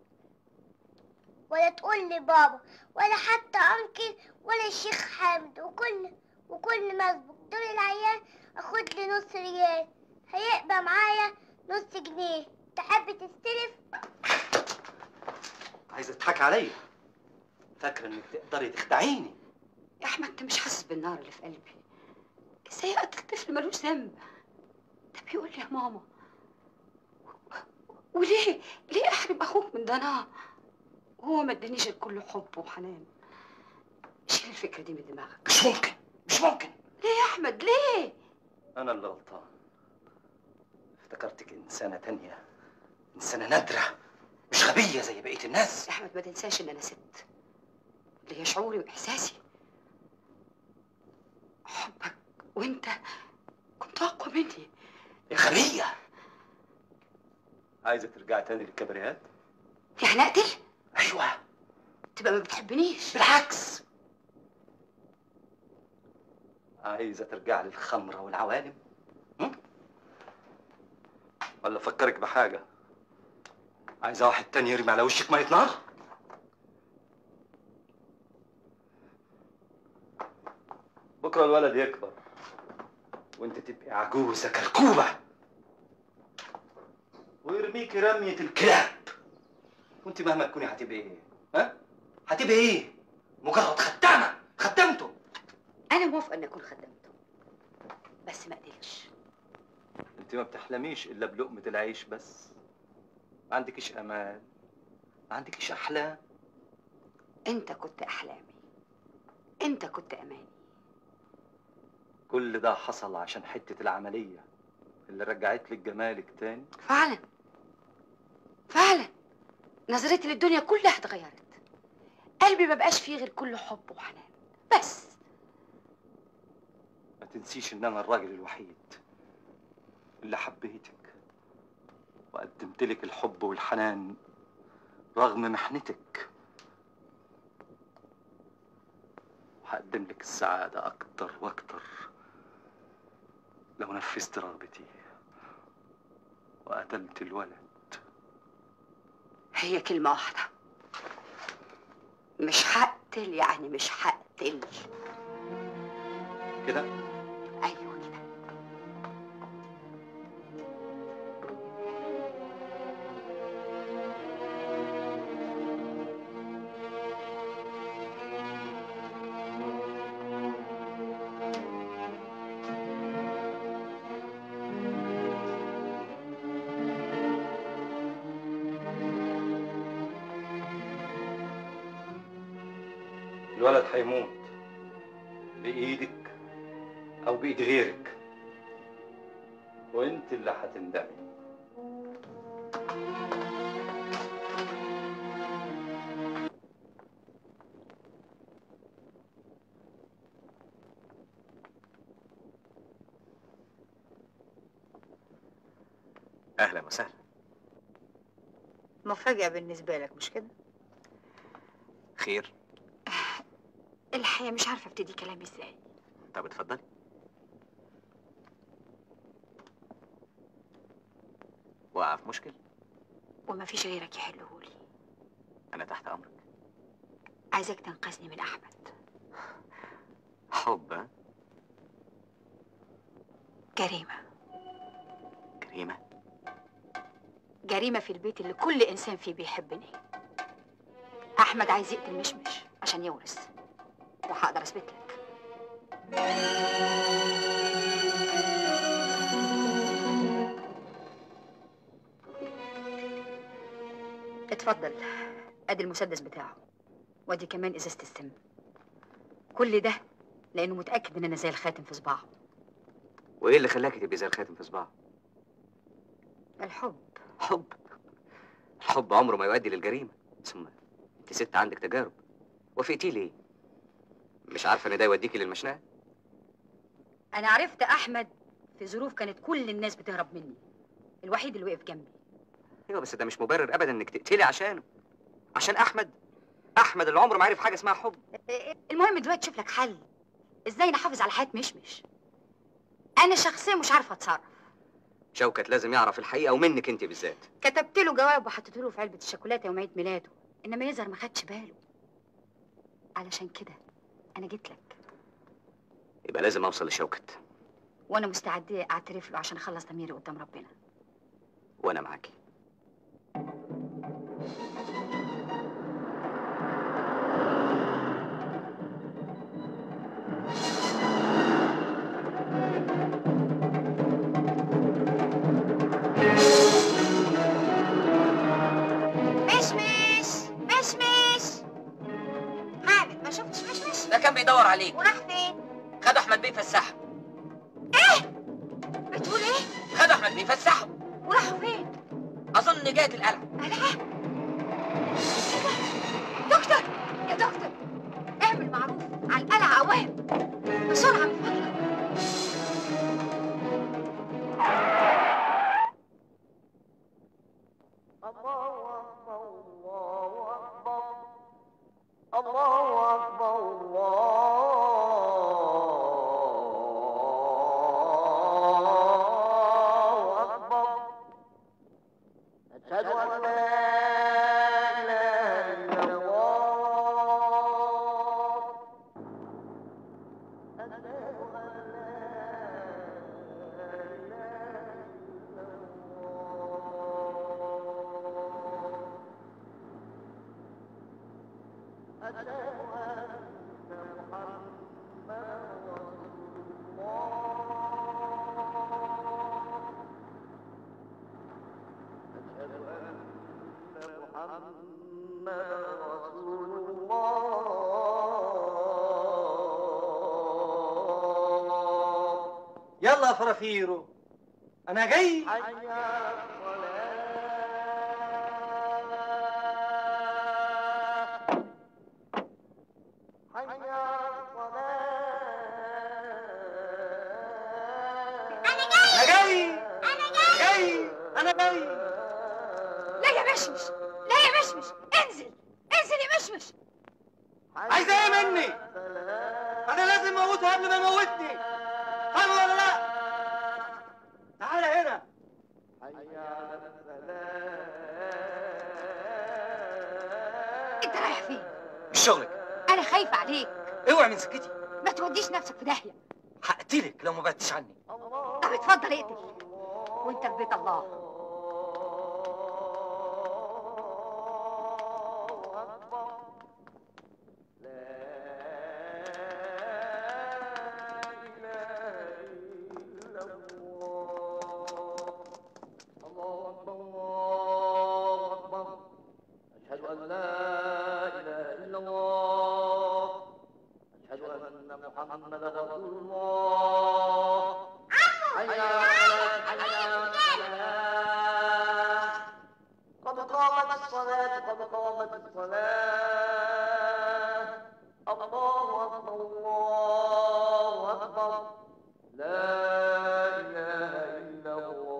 ولا تقول لي بابا ولا حتى انكل ولا الشيخ حامد وكل وكل ما اسبق دور العيان اخد لي نص ريال هيبقى معايا نص جنيه تحب تستلف عايزه تضحك عليا فاكره انك تقدري تخدعيني يا احمد انت مش حاسس بالنار اللي في قلبي ازاي قتل طفل ملوش ذنب ده بيقول لي يا ماما وليه ليه احرم اخوك من ضناه وهو ما ادانيش الكل حب وحنان شيل الفكره دي من دماغك مش ممكن مش ممكن ليه يا احمد ليه انا اللي غلطان افتكرتك انسانه تانية انسانه نادره مش غبيه زي بقيه الناس يا احمد ما تنساش ان انا ست اللي هي شعوري واحساسي حبك وانت كنت اقوى مني يا غبيه عايزه ترجعي تاني للكباريهات يعني اقتل ايوه تبقى ما بتحبنيش بالعكس عايزه ترجعي للخمره والعوالم هم؟ ولا افكرك بحاجه عايزه واحد تاني يرمي على وشك ميه نار بكره الولد يكبر وانت تبقي عجوزه كركوبه ويرميكي رميه الكلاب وانت مهما تكوني هتبقي ايه ها هتبقي ايه مجرد خدامه خدمته انا موافقه اني اكون خدمته بس ما قدرش انت ما بتحلميش الا بلقمه العيش بس ما عندكش امال ما عندكش احلام انت كنت احلامي انت كنت اماني كل ده حصل عشان حته العمليه اللي رجعت لك جمالك تاني فعلا فعلا نظرتي للدنيا كلها اتغيرت قلبي ما بقاش فيه غير كله حب وحنان بس ما تنسيش ان انا الراجل الوحيد اللي حبيتك وقدمت لك الحب والحنان رغم محنتك وهقدم لك السعادة أكتر وأكتر لو نفذت رغبتي وقتلت الولد هي كلمة واحدة مش هقتل يعني مش هقتل كده ايوه كده الولد هيموت بإيدك أو بإيد غيرك وأنت اللي هتندمي اهلا وسهلا مفاجأة بالنسبة لك مش كده؟ خير الحقيقة مش عارفة ابتدي كلامي ازاي طب اتفضلي وقع في مشكل وما فيش غيرك يحلهولي انا تحت امرك عايزك تنقذني من أحمد حب ها؟ جريمة كريمه جريمة في البيت اللي كل إنسان فيه بيحبني أحمد عايز يقتل مشمش عشان يورث وهقدر أثبت لك اتفضل ادي المسدس بتاعه وادي كمان ازازة السم كل ده لانه متاكد ان انا زي الخاتم في صباعه وايه اللي خلاكي تبقي زي الخاتم في صباعه الحب حب الحب عمره ما يؤدي للجريمه ثم انت ست عندك تجارب وافقتي ليه مش عارفه ان ده يوديكي للمشنقه انا عرفت احمد في ظروف كانت كل الناس بتهرب مني الوحيد اللي وقف جنبي ايوه بس ده مش مبرر ابدا انك تقتلي عشانه عشان احمد احمد اللي عمره ما عرف حاجه اسمها حب المهم دلوقتي شوف لك حل ازاي نحافظ على حياه مشمش انا شخصيا مش عارفه اتصرف شوكت لازم يعرف الحقيقه ومنك انت بالذات كتبت له جواب وحطيته له في علبه الشوكولاته يوم عيد ميلاده انما يظهر ما خدش باله علشان كده انا جيت لك يبقى لازم اوصل لشوكت وانا مستعده اعترف له عشان اخلص ضميري قدام ربنا وانا معاكي مشمش مشمش حامد ما شفتش مشمش ده كان بيدور عليك وراح فين خدوا احمد بيه فسحه بتقول ايه خدوا احمد بيه فسحه وراحوا فين اظن جهه القلعه دكتور يا دكتور اعمل معروف على القلعه اوام بسرعه من فضلك الله أكبر الله أكبر أشهد أن لا إله إلا الله أشهد أن لا إله إلا الله أشهد أن محمدا رسول الله أشهد أن محمدا رسول الله يلا يا فرافيرو انا جاي حي على الصلاة حي على انا جاي انا جاي انا جاي لا يا مشمش لا يا مشمش انزل انزل يا مشمش عايز ايه مني انا لازم اموته قبل ما يموتني فاهم ولا لا تعالى هنا حي على انت رايح فين مش شغلك انا خايفه عليك اوعي من سكتي ما توديش نفسك في داهيه هقتلك لو ما بعدتش عني طب اتفضل اقتل وانت في بيت الله الله أكبر الله أكبر أشهد أن لا إله إلا الله محمد رسول الله حي على حي على الفلاح قد قامت الصلاة قد قامت الصلاة الله أكبر الله أكبر لا إله إلا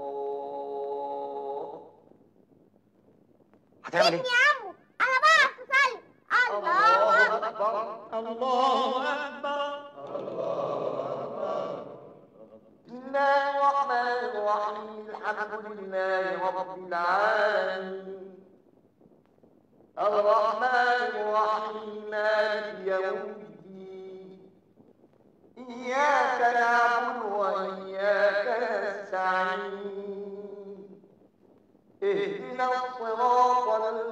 الله هتعمل ايه؟ يا عمو انا بعرف اصلي الله أكبر الله أكبر بسم الله الرحمن الرحيم الحمد لله رب العالمين الرحمن الرحيم مالك يوم الدين إياك نعبد وإياك نستعين اهدنا الصراط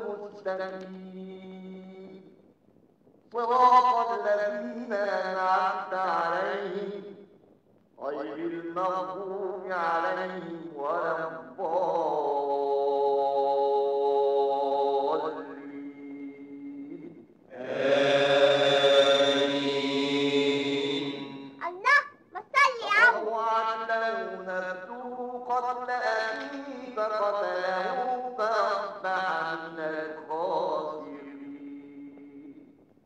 المستقيم صراط الذين أنعمت عليهم غير المغضوب عليهم ولا الضالين الله ما تصلي يا عمو وعلموا نبذوا قتل أخيه فقتله فأصبح من الخاسرين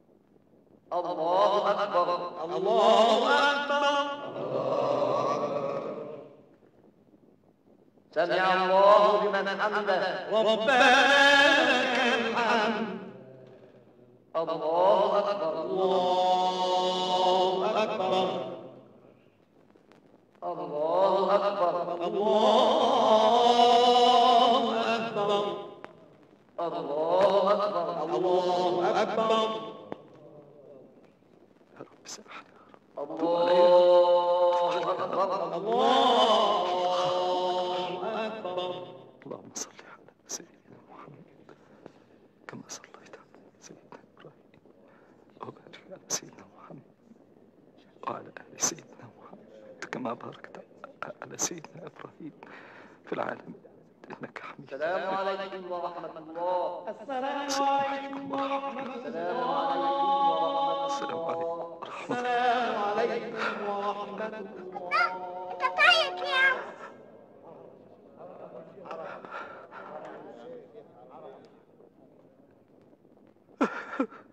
الله أكبر الله أكبر سمع الله لمن حمده ربنا لك الحمد الله أكبر الله أكبر الله أكبر الله أكبر الله أكبر الله أكبر يا رب سامحني الله أكبر الله أكبر اللهم صل على سيدنا محمد كما صليت على سيدنا ابراهيم وبارك على سيدنا محمد وعلى ال سيدنا محمد كما باركت على سيدنا ابراهيم في العالم انك حميد السلام عليكم ورحمة الله السلام عليكم ورحمة السلام عليكم ورحمة السلام السلام عليكم ورحمة عليكم ورحمة الله انت طيب يا عمو